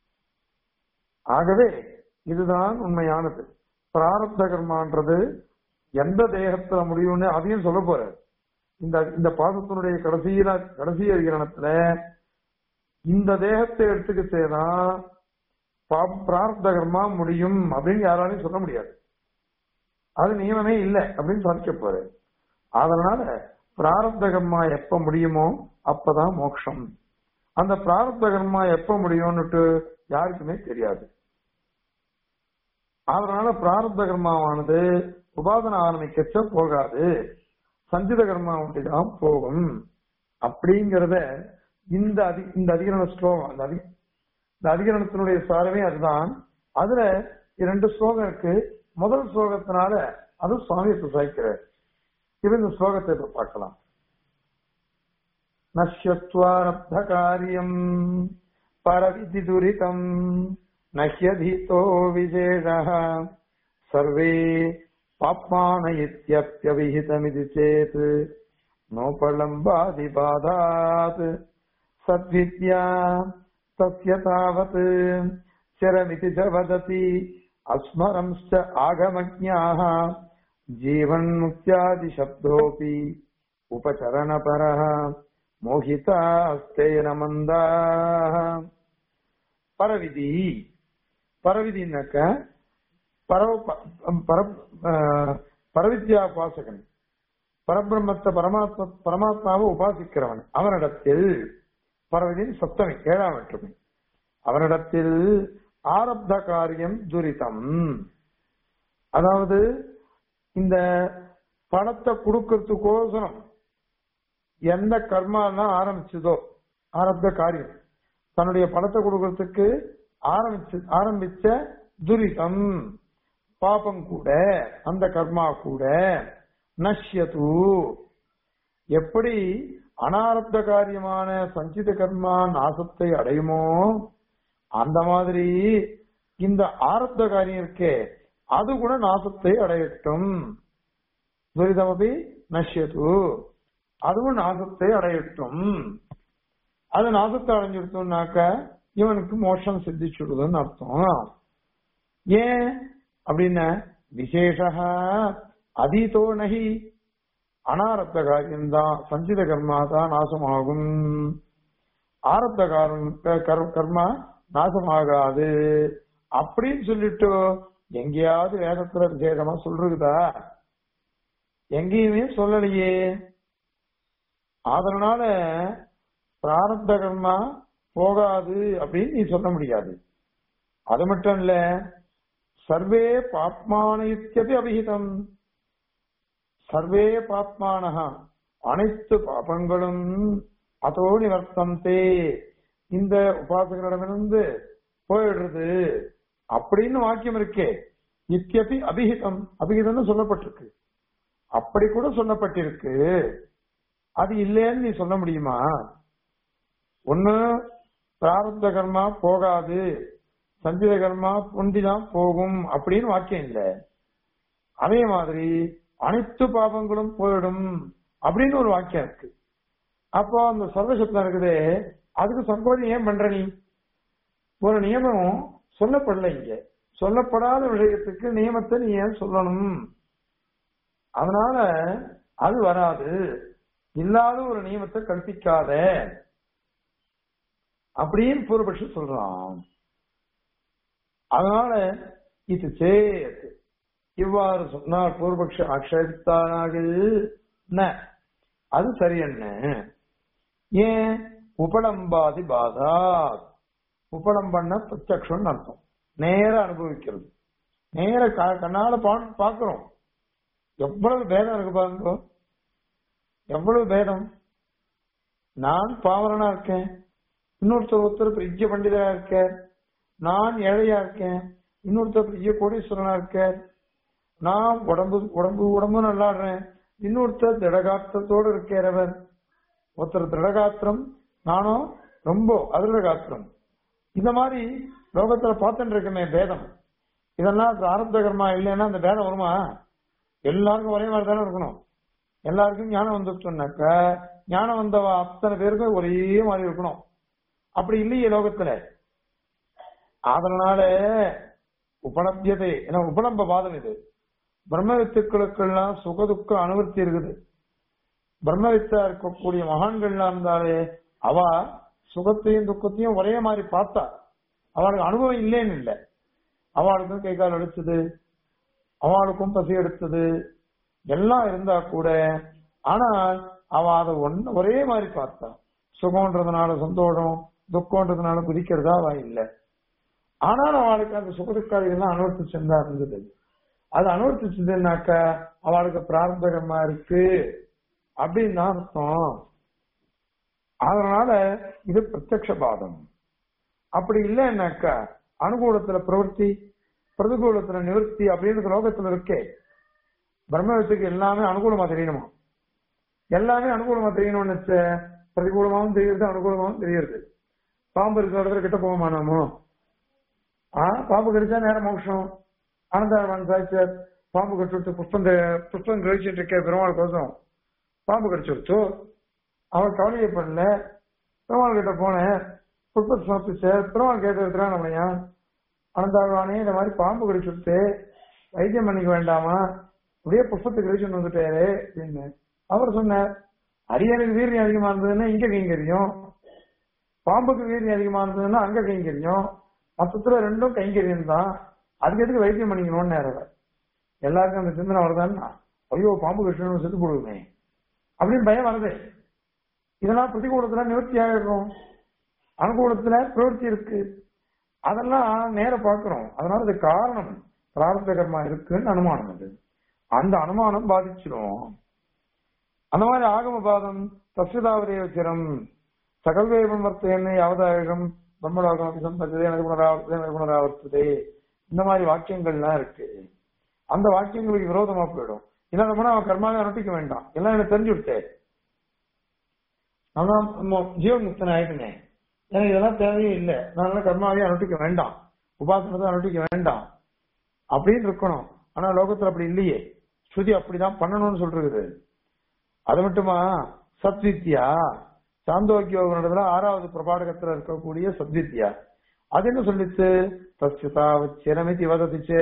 ஆகவே இதுதான் உண்மையானது பிராரப்த கர்மான்றது எந்த தேகத்துல முடியும்னு அதையும் சொல்ல போற இந்த இந்த பாசத்தினுடைய கடைசியில கடைசி அதிகரணத்துல இந்த தேகத்தை எடுத்துக்கிட்டேதான் பிரார்த்த கர்மா முடியும் அப்படின்னு யாராலையும் சொல்ல முடியாது அது நியமமே இல்லை அப்படின்னு சாதிக்க போற அதனால பிராரப்த கர்மா எப்ப முடியுமோ அப்பதான் மோட்சம் அந்த பிராரப்த கர்மா எப்ப முடியும்னுட்டு யாருக்குமே தெரியாது அதனால பிராரப்த கர்மாவானது உபாசன ஆரம்பிக்கச்ச போகாது சஞ்சித கர்மா தான் போகும் அப்படிங்கறத இந்த அதி இந்த அதிகரண ஸ்லோகம் அந்த அதி இந்த அதிகரணத்தினுடைய சாரமே அதுதான் அதுல இரண்டு ஸ்லோகம் இருக்கு முதல் ஸ்லோகத்தினால அது சுவாமி சாய்க்கிறார் இது இந்த ஸ்லோகத்தை இப்ப பார்க்கலாம் நஷ்யத்வாரப்த காரியம் பரவிதி துரிதம் நஹ்யதீதோ விசேஷ சர்வே பாப்மான இத்தியப்பியவிஹிதமிதி சேத் நோபலம்பாதிபாதாத் சத்வித்யா தஸ்ய தாவத் சிரமிதி ச வததி அஸ்மரம்ச்ச ஆகமஜ்ஞாः ஜீவன் முக்தியாதி சப்தோபி உபச்சரணபரः மோகிதாஸ்தேன மந்தாः பரவிதி பரவிதினாக்க பரவ பர பரவித்யாபாசகன் பரபிரம்மத்தை பரமாத்ம பரமாத்மாவை உபாசிக்கிறவன் அவனிடத்தில் பரவிதின் சப்தமி ஏழாம் வெற்றுமை அவனிடத்தில் ஆரப்த காரியம் துரிதம் அதாவது இந்த பணத்தை கொடுக்கறதுக்கோசரம் எந்த கர்மாலாம் ஆரம்பிச்சதோ ஆரப்த காரியம் தன்னுடைய பணத்தை கொடுக்கறதுக்கு ஆரம்பிச்சு ஆரம்பிச்ச துரிதம் பாபம் கூட அந்த கர்மா கூட நஷ்யது எப்படி அனாரப்த காரியமான சஞ்சித கர்மா நாசத்தை அடையுமோ அந்த மாதிரி இந்த ஆரப்த காரியம் இருக்கே அது கூட நாசத்தை அடையட்டும் துரிதமபி நஷ்யது அதுவும் நாசத்தை அடையட்டும் அது நாசத்தை அடைஞ்சிடுத்தோம்னாக்க இவனுக்கு மோட்சம் சித்திச்சுடுதுன்னு அர்த்தம் ஏன் அப்படின்னா விசேஷ அதீதோ நகி அனாரப்த காரியம்தான் சஞ்சித கர்மா தான் நாசமாகும் ஆரப்த காரம் கர்- கர்மா நாசமாகாது அப்படின்னு சொல்லிட்டு எங்கேயாவது வேதத்துல விசேஷமா சொல்றதா எங்கேயுமே சொல்லலையே அதனால பிராரப்த கர்மா போகாது அப்படின்னு நீ சொல்ல முடியாது அது மட்டும் இல்ல சர்வே பாப்மானயுத்தியபி அபிஹிதம் சர்வே பாப்மானஹா அனைத்து பாபங்களும் அதோ நிவர்த்தந்தே இந்த உபாசகரிடமிருந்து போயிடுறது அப்படின்னு வாக்கியம் இருக்கே இத்தியபி அபிஹிதம் அபிஹிதம்னு சொல்லப்பட்டிருக்கு அப்படி கூட சொல்லப்பட்டிருக்கு அது இல்லைன்னு நீ சொல்ல முடியுமா ஒண்ணு பிராரப்த கர்மா போகாது சஞ்சித கர்மா பொண்டிதான் போகும் அப்படின்னு வாக்கியம் இல்ல அதே மாதிரி அனைத்து பாபங்களும் போயிடும் அப்படின்னு ஒரு வாக்கியம் இருக்கு அப்போ அந்த சர்வசப்தம் இருக்குதே அதுக்கு சங்கோஜம் ஏன் பண்ற நீ ஒரு நியமம் சொல்லப்படல இங்க சொல்லப்படாத விஷயத்துக்கு நியமத்தை நீ ஏன் சொல்லணும் அதனால அது வராது இல்லாத ஒரு நியமத்தை கற்பிக்காத அப்படின்னு பூர்வபட்சம் சொல்றான் அதனால இது சேத் இவ்வாறு சொன்னார் பூர்வபக்ஷ ஆக்ஷேபித்தானாக ந அது சரி என்ன ஏன் உபலம்பாதி பாதா உபலம்பன்னா பிரத்யக்ஷம்னு அர்த்தம் நேர அனுபவிக்கிறது நேர க- கண்ணால பா- பாக்குறோம் எவ்வளவு பேதம் இருக்கு பாருங்க எவ்வளவு பேதம் நான் பாவரனா இருக்கேன் இன்னொருத்தர் ஒருத்தர் பெரிய பண்டிதரா இருக்கார் நான் ஏழையா இருக்கேன் இன்னொருத்தர் பெரிய கோடீஸ்வரனா இருக்கார் நான் உடம்பு உடம்பு உடம்பு நல்லாடுறேன் இன்னொருத்தர் திடகாத்திரத்தோடு இருக்கிறவர் ஒருத்தர் திடகாத்திரம் நானும் ரொம்ப அதிர்காத்திரம் இந்த மாதிரி லோகத்துல பார்த்துட்டு இருக்கமே பேதம் இதெல்லாம் பிராரப்த கர்மா இல்லைன்னா அந்த பேதம் வருமா எல்லாருக்கும் ஒரே மாதிரி தானே இருக்கணும் எல்லாருக்கும் ஞானம் வந்துட்டோம்னாக்க ஞானம் வந்தவ அத்தனை பேருக்கும் ஒரே மாதிரி இருக்கணும் அப்படி இல்லையே லோகத்துல அதனால உபலபியதை ஏன்னா உபலம்ப வாதம் இது பிரம்ம வித்துக்களுக்கெல்லாம் சுகதுக்க அனுவர்த்தி இருக்குது பிரம்ம வித்தா இருக்கக்கூடிய மகான்கள்லாம் இருந்தாலே அவ சுகத்தையும் துக்கத்தையும் ஒரே மாதிரி பார்த்தா அவளுக்கு அனுபவம் இல்லைன்னு இல்லை அவளுக்கும் கை கால் அடிச்சது அவளுக்கும் பசி எடுத்தது எல்லாம் இருந்தா கூட ஆனால் அவ அதை ஒன்னு ஒரே மாதிரி பார்த்தா சுகம்ன்றதுனால சந்தோஷம் துக்கம்ன்றதுனால குதிக்கிறதா அவ இல்லை ஆனால் அவளுக்கு அந்த சுகதுக்காரிகள்லாம் அனுவர்த்திச்சிருந்தா இருந்தது அது அனுவர்த்திச்சதுன்னாக்க அவளுக்கு பிரார்த்தகமா இருக்கு அப்படின்னு தான் அர்த்தம் அதனால இது பிரத்யக்ஷ பாதம் அப்படி இல்லைன்னாக்கா அனுகூலத்துல பிரவൃத்தி பிரதிகூலத்துல நிவர்த்தி அப்படின்னு லோகத்துல இருக்கே பிரம்மத்துக்கு எல்லாமே அனுகூலமா தெரியணுமா எல்லாமே அனுகூலமா தெரியணும்னு வச்ச பிரதிகூலமாவும் தெரியுது அனுகூலமாவும் தெரியுது பாம்பு இருக்கிற இடத்துல கிட்ட போவோமா நாமோ ஆஹ் பாம்பு கடிச்சா நேரம் மோட்சம் ஆனந்தாரமான சாய்ச்சார் பாம்பு கடிச்சு புஷ்பம் தெ- புஷ்பம் கழிச்சுட்டு இருக்க பெருமாள் கோசம் பாம்பு கடிச்சுடுச்சு அவன் கவலையை பண்ணல பெருமாள் கிட்ட போனேன் புஷ்பத்தை சமர்ப்பிச்சார் பெருமாள் கேட்டு இருக்கிறான் நம்மளையா அனந்தாழ்வானே இந்த மாதிரி பாம்பு கடிச்சுட்டு வைத்தியம் பண்ணிக்க வேண்டாமா அப்படியே புஷ்பத்தை கிரகிச்சுட்டு வந்துட்டாரு அப்படின்னு அவர் சொன்னார் அரியனுக்கு வீரியம் அதிகமா இருந்ததுன்னா இங்க கைங்கரியம் பாம்புக்கு வீரியம் அதிகமா இருந்ததுன்னா அங்க கைங்கரியம் மொத்தத்துல ரெண்டும் கைங்கரியம் தான் அதுக்கு எதுக்கு வைத்தியம் பண்ணிக்கணும்னு நேரம் எல்லாருக்கும் அந்த சிந்தனை வருதான்னா ஐயோ பாம்பு கட்டணும் செத்து போடுவேன் அப்படின்னு பயம் வருது இதெல்லாம் பிரதிகூலத்துல நிவர்த்தி ஆகிடும் அனுகூலத்துல பிரவருத்தி இருக்கு அதெல்லாம் நேர பார்க்கிறோம் அதனால அது காரணம் பிரார்த்த கர்மா இருக்குன்னு அனுமானம் அது அந்த அனுமானம் பாதிச்சிடும் அந்த மாதிரி ஆகம பாதம் தஸ்யதாவதேவச்சிரம் சகல்வேவம் வர்த்தேன்னு யாவதாயகம் பிரம்மலோகம் சம்பத்ததே எனக்கு புனராவர்த்ததே எனக்கு புனராவர்த்ததே இந்த மாதிரி வாக்கியங்கள்லாம் இருக்கு அந்த வாக்கியங்களுக்கு விரோதமா போயிடும் இதான் நம்ம அவன் கர்மாவை அனுட்டிக்க வேண்டாம் எல்லாம் எனக்கு தெரிஞ்சு விட்டேன் நான் ஜீவன் முக்தன் ஆயிட்டேன் எனக்கு இதெல்லாம் தேவையே இல்லை நான் கர்மாவே அனுட்டிக்க வேண்டாம் உபாசனத்தை அனுட்டிக்க வேண்டாம் அப்படின்னு இருக்கணும் ஆனா லோகத்துல அப்படி இல்லையே ஸ்ருதி அப்படிதான் பண்ணணும்னு சொல்றது அது மட்டுமா சத்வித்யா சாந்தோக்கியோகத்துல ஆறாவது பிரபாடகத்துல இருக்கக்கூடிய சத்வித்யா அது என்ன சொல்லிச்சு தஸ்ய தாவத் சிரமிதி வததிச்சே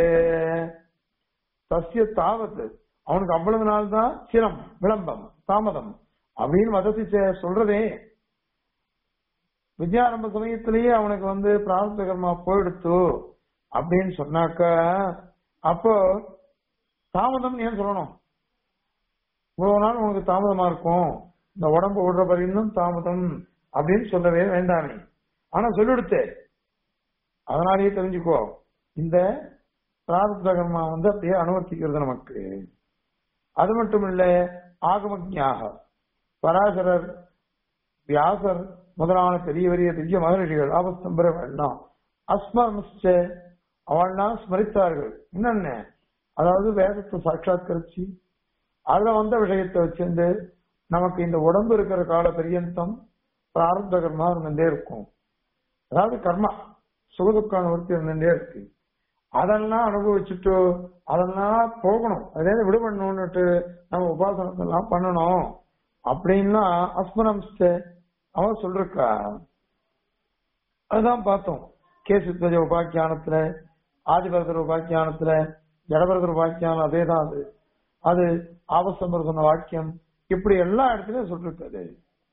தஸ்ய தாவத் அவனுக்கு அவ்வளவு நாள் தான் சிரம் விளம்பம் தாமதம் அப்படின்னு வததிச்சே சொல்றதே வித்யாரம்ப சமயத்திலேயே அவனுக்கு வந்து பிரார்த்த கர்மா போயிடுத்து அப்படின்னு சொன்னாக்க அப்போ தாமதம் ஏன் சொல்லணும் இவ்வளவு நாள் உனக்கு தாமதமா இருக்கும் இந்த உடம்பு விடுற வரையும் தாமதம் அப்படின்னு சொல்லவே வேண்டாமே ஆனா சொல்லிடுத்து அதனாலேயே தெரிஞ்சுக்கோ இந்த பிரார்த்த கர்மா வந்து அப்படியே அனுவர்த்திக்கிறது நமக்கு அது மட்டும் இல்ல ஆகமஜாக பராசரர் வியாசர் முதலான பெரிய பெரிய திவ்ய மகரிஷிகள் ஆபஸ்தம்பர எல்லாம் அஸ்மரமிச்ச அவள்லாம் ஸ்மரித்தார்கள் என்னென்ன அதாவது வேதத்தை சாட்சாத்கரிச்சு அதுல வந்த விஷயத்தை வச்சிருந்து நமக்கு இந்த உடம்பு இருக்கிற கால பரியந்தம் பிராரப்த கர்மா இருந்துட்டே இருக்கும் அதாவது கர்மா சுகதுக்க நிவர்த்தி இருந்துட்டே இருக்கு அதெல்லாம் அனுபவிச்சுட்டு அதெல்லாம் போகணும் அதுலேருந்து விடுபடணும்னுட்டு நம்ம உபாசனத்தை எல்லாம் பண்ணணும் அப்படின்னா அஸ்மரம்ஸ்ட அவன் சொல்றா அதுதான் பார்த்தோம் கேசுத்வஜ உபாக்கியானத்துல ஆதிபரதர் உபாக்கியானத்துல ஜடபரதர் உபாக்கியானம் அதே தான் அது அது ஆபசம்பர் சொன்ன வாக்கியம் இப்படி எல்லா இடத்துலயும் சொல்லிருக்காது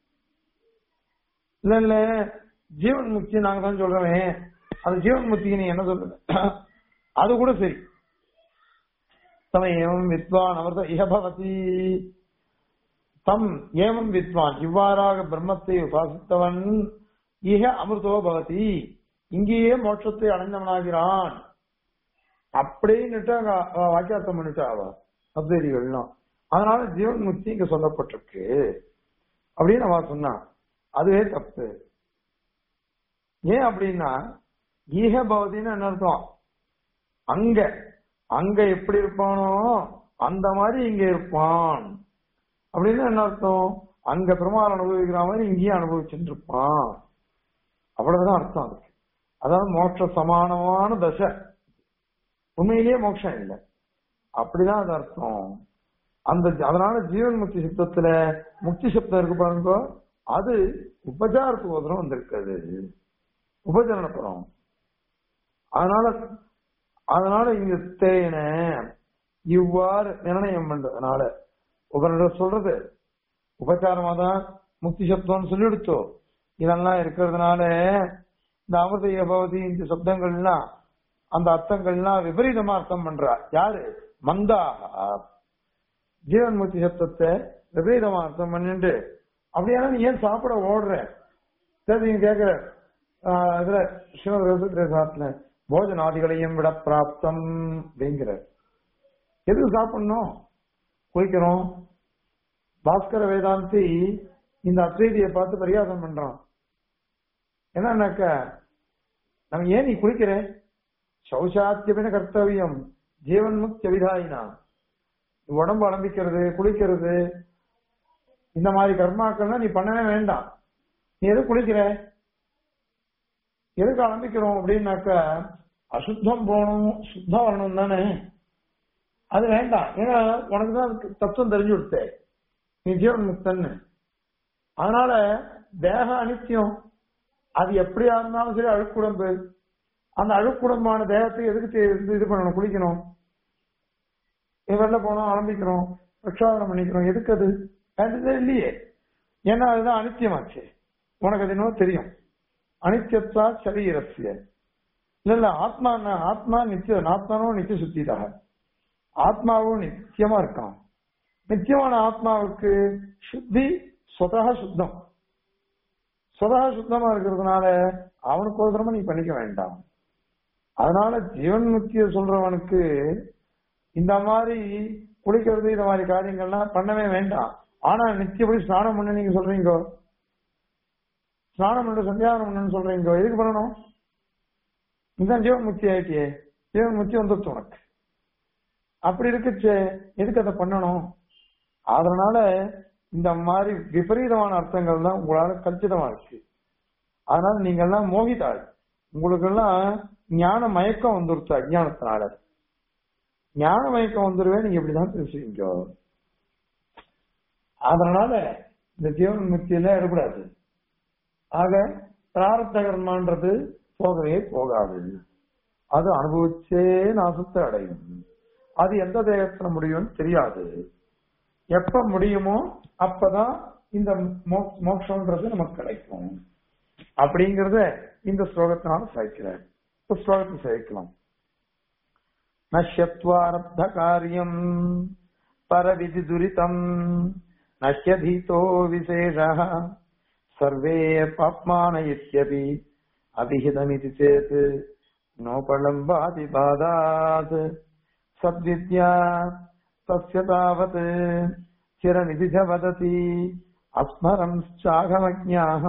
இல்ல இல்ல ஜீவன் முக்தி நாங்க தான் சொல்றோமே அது ஜீவன் முக்திக்கு நீ என்ன சொல்ற அது கூட சரி சமயம் வித்வான் அமிர்த இகபவதி தம் ஏவம் வித்வான் இவ்வாறாக பிரம்மத்தை உபாசித்தவன் இக அமிர்தோ பவதி இங்கேயே மோட்சத்தை அடைந்தவனாகிறான் அப்படின்னுட்டு அங்க வாக்கியார்த்தம் பண்ணிட்டு அவ அத்வைதிகள்லாம் அதனால ஜீவன் முக்தி இங்க சொல்லப்பட்டிருக்கு அப்படின்னு அவ சொன்னான் அதுவே தப்பு ஏன் அப்படின்னா ஈக பவதின்னு என்ன அர்த்தம் அங்க அங்க எப்படி இருப்பானோ அந்த மாதிரி இங்க இருப்பான் அப்படின்னு என்ன அர்த்தம் அங்க பெருமாள் அனுபவிக்கிற மாதிரி இங்கேயும் அனுபவிச்சுட்டு இருப்பான் அவ்வளவுதான் அர்த்தம் அதுக்கு அதாவது மோட்ச சமானமான தசை உண்மையிலேயே மோட்சம் இல்லை அப்படிதான் அது அர்த்தம் அந்த அதனால ஜீவன் முக்தி சித்தத்துல முக்தி சப்தம் இருக்கு பாருங்க அது உபச்சாரத்துக்கு உதரம் வந்திருக்காது உபச்சரணப்படம் அதனால அதனால இங்க தேன இவ்வாறு நிர்ணயம் பண்றதுனால உபனிடம் சொல்றது உபச்சாரமா தான் முக்தி சப்தம்னு சொல்லிடுத்தோ இதெல்லாம் இருக்கிறதுனால இந்த அமிர்த பவதி இந்த சப்தங்கள்லாம் அந்த அர்த்தங்கள்லாம் விபரீதமா அர்த்தம் பண்றா யாரு மந்தாக ஜீவன் முக்தி சப்தத்தை விபரீதமா அர்த்தம் பண்ணிட்டு அப்படியானா நீ ஏன் சாப்பிட ஓடுற சரி நீங்க கேக்குற இதுல சிவசாத்துல போஜனாதிகளையும் விட பிராப்தம் அப்படிங்கிற எதுக்கு சாப்பிடணும் குளிக்கிறோம் பாஸ்கர வேதாந்தி இந்த அத்வைதியை பார்த்து பரியாசம் பண்றான் என்னன்னாக்க நம்ம ஏன் நீ குளிக்கிற சௌசாத்தியபின கர்த்தவியம் ஜீவன் முக்தி விதாயினா உடம்பு ஆரம்பிக்கிறது குளிக்கிறது இந்த மாதிரி கர்மாக்கள்லாம் நீ பண்ணவே வேண்டாம் நீ எது குளிக்கிற எதுக்கு ஆரம்பிக்கிறோம் அப்படின்னாக்க அசுத்தம் போகணும் சுத்தம் வரணும் தானே அது வேண்டாம் ஏன்னா உனக்கு தான் தத்துவம் தெரிஞ்சு கொடுத்தே நீ ஜீவன் முக்தன்னு அதனால தேக அனித்தியம் அது எப்படியா இருந்தாலும் சரி அழுக்குடம்பு அந்த அழுக்குடம்பான தேகத்தை எதுக்கு இது பண்ணணும் குளிக்கணும் வெளில போனோம் ஆரம்பிக்கிறோம் பிரக்ஷாபனம் பண்ணிக்கிறோம் எதுக்கு அது வேண்டதே இல்லையே ஏன்னா அதுதான் அனித்தியமாச்சு உனக்கு அது என்னவோ தெரியும் அனித்தியத்தா சரீரஸ்ய இல்ல இல்ல ஆத்மா என்ன? ஆத்மா நித்திய ஆத்மானும் நித்திய சுத்திதாக ஆத்மாவும் நித்தியமா இருக்கான் நித்தியமான ஆத்மாவுக்கு சுத்தி சொதா சுத்தம் சொதா சுத்தமா இருக்கிறதுனால அவனுக்கு ஒரு தரமா நீ பண்ணிக்க வேண்டாம் அதனால ஜீவன் முக்திய சொல்றவனுக்கு இந்த மாதிரி குளிக்கிறது இந்த மாதிரி காரியங்கள்லாம் பண்ணவே வேண்டாம் ஆனா நித்தியப்படி ஸ்நானம் பண்ண நீங்க சொல்றீங்க ஸ்நானம் பண்ண சந்தியானம் பண்ணணும்னு சொல்றீங்க எதுக்கு பண்ணணும் இதான் ஜீவன் முக்தி ஆயிட்டியே ஜீவன் முக்தி வந்துருச்சு உனக்கு அப்படி இருக்குச்சே எதுக்கு அதை பண்ணணும் அதனால இந்த மாதிரி விபரீதமான அர்த்தங்கள் தான் உங்களால கல்பிதமா இருக்கு அதனால நீங்க எல்லாம் மோகிதாள் உங்களுக்கு எல்லாம் ஞான மயக்கம் வந்துருச்சு அஜ்ஞானத்தினால ஞான மயக்கம் வந்துருவே நீங்க இப்படிதான் பேசுவீங்க அதனால இந்த ஜீவன் முக்தியில இடக்கூடாது ஆக பிராரத்த கர்மான்றது போகவே போகாது அது அனுபவிச்சே நாசத்தை அடையும் அது எந்த தேகத்துல முடியும்னு தெரியாது எப்ப முடியுமோ அப்பதான் இந்த மோ- மோட்சம்ன்றது நமக்கு கிடைக்கும் அப்படிங்கறத இந்த ஸ்லோகத்தினால சாய்க்கிறார் இந்த ஸ்லோகத்தை சேர்க்கலாம் நஷ்யத்வாரப்த காரியம் பரவிதி துரிதம் நஷ்யதீதோ விசேஷ சர்வே பாப்மான இத்யபி அபிஹிதமிதி சேத் நோபலம்பாதி பாதாத் சத்வித்யா தஸ்ய தாவத் சிரநிதி ச வததி அஸ்மரம் சாகமஜ்ஞாः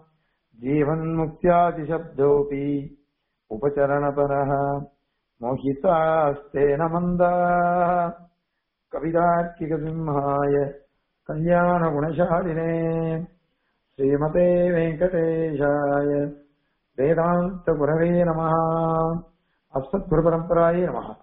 जीवन्मुक्त्यादिशब्दोऽपि उपचरणपरः मोहितास्तेन मन्दाः कविदार्किकसिंहाय कल्याणगुणशालिने श्रीमते वेङ्कटेशाय वेदान्तगुरवे नमः अस्मद्गुरुपरम्परायै नमः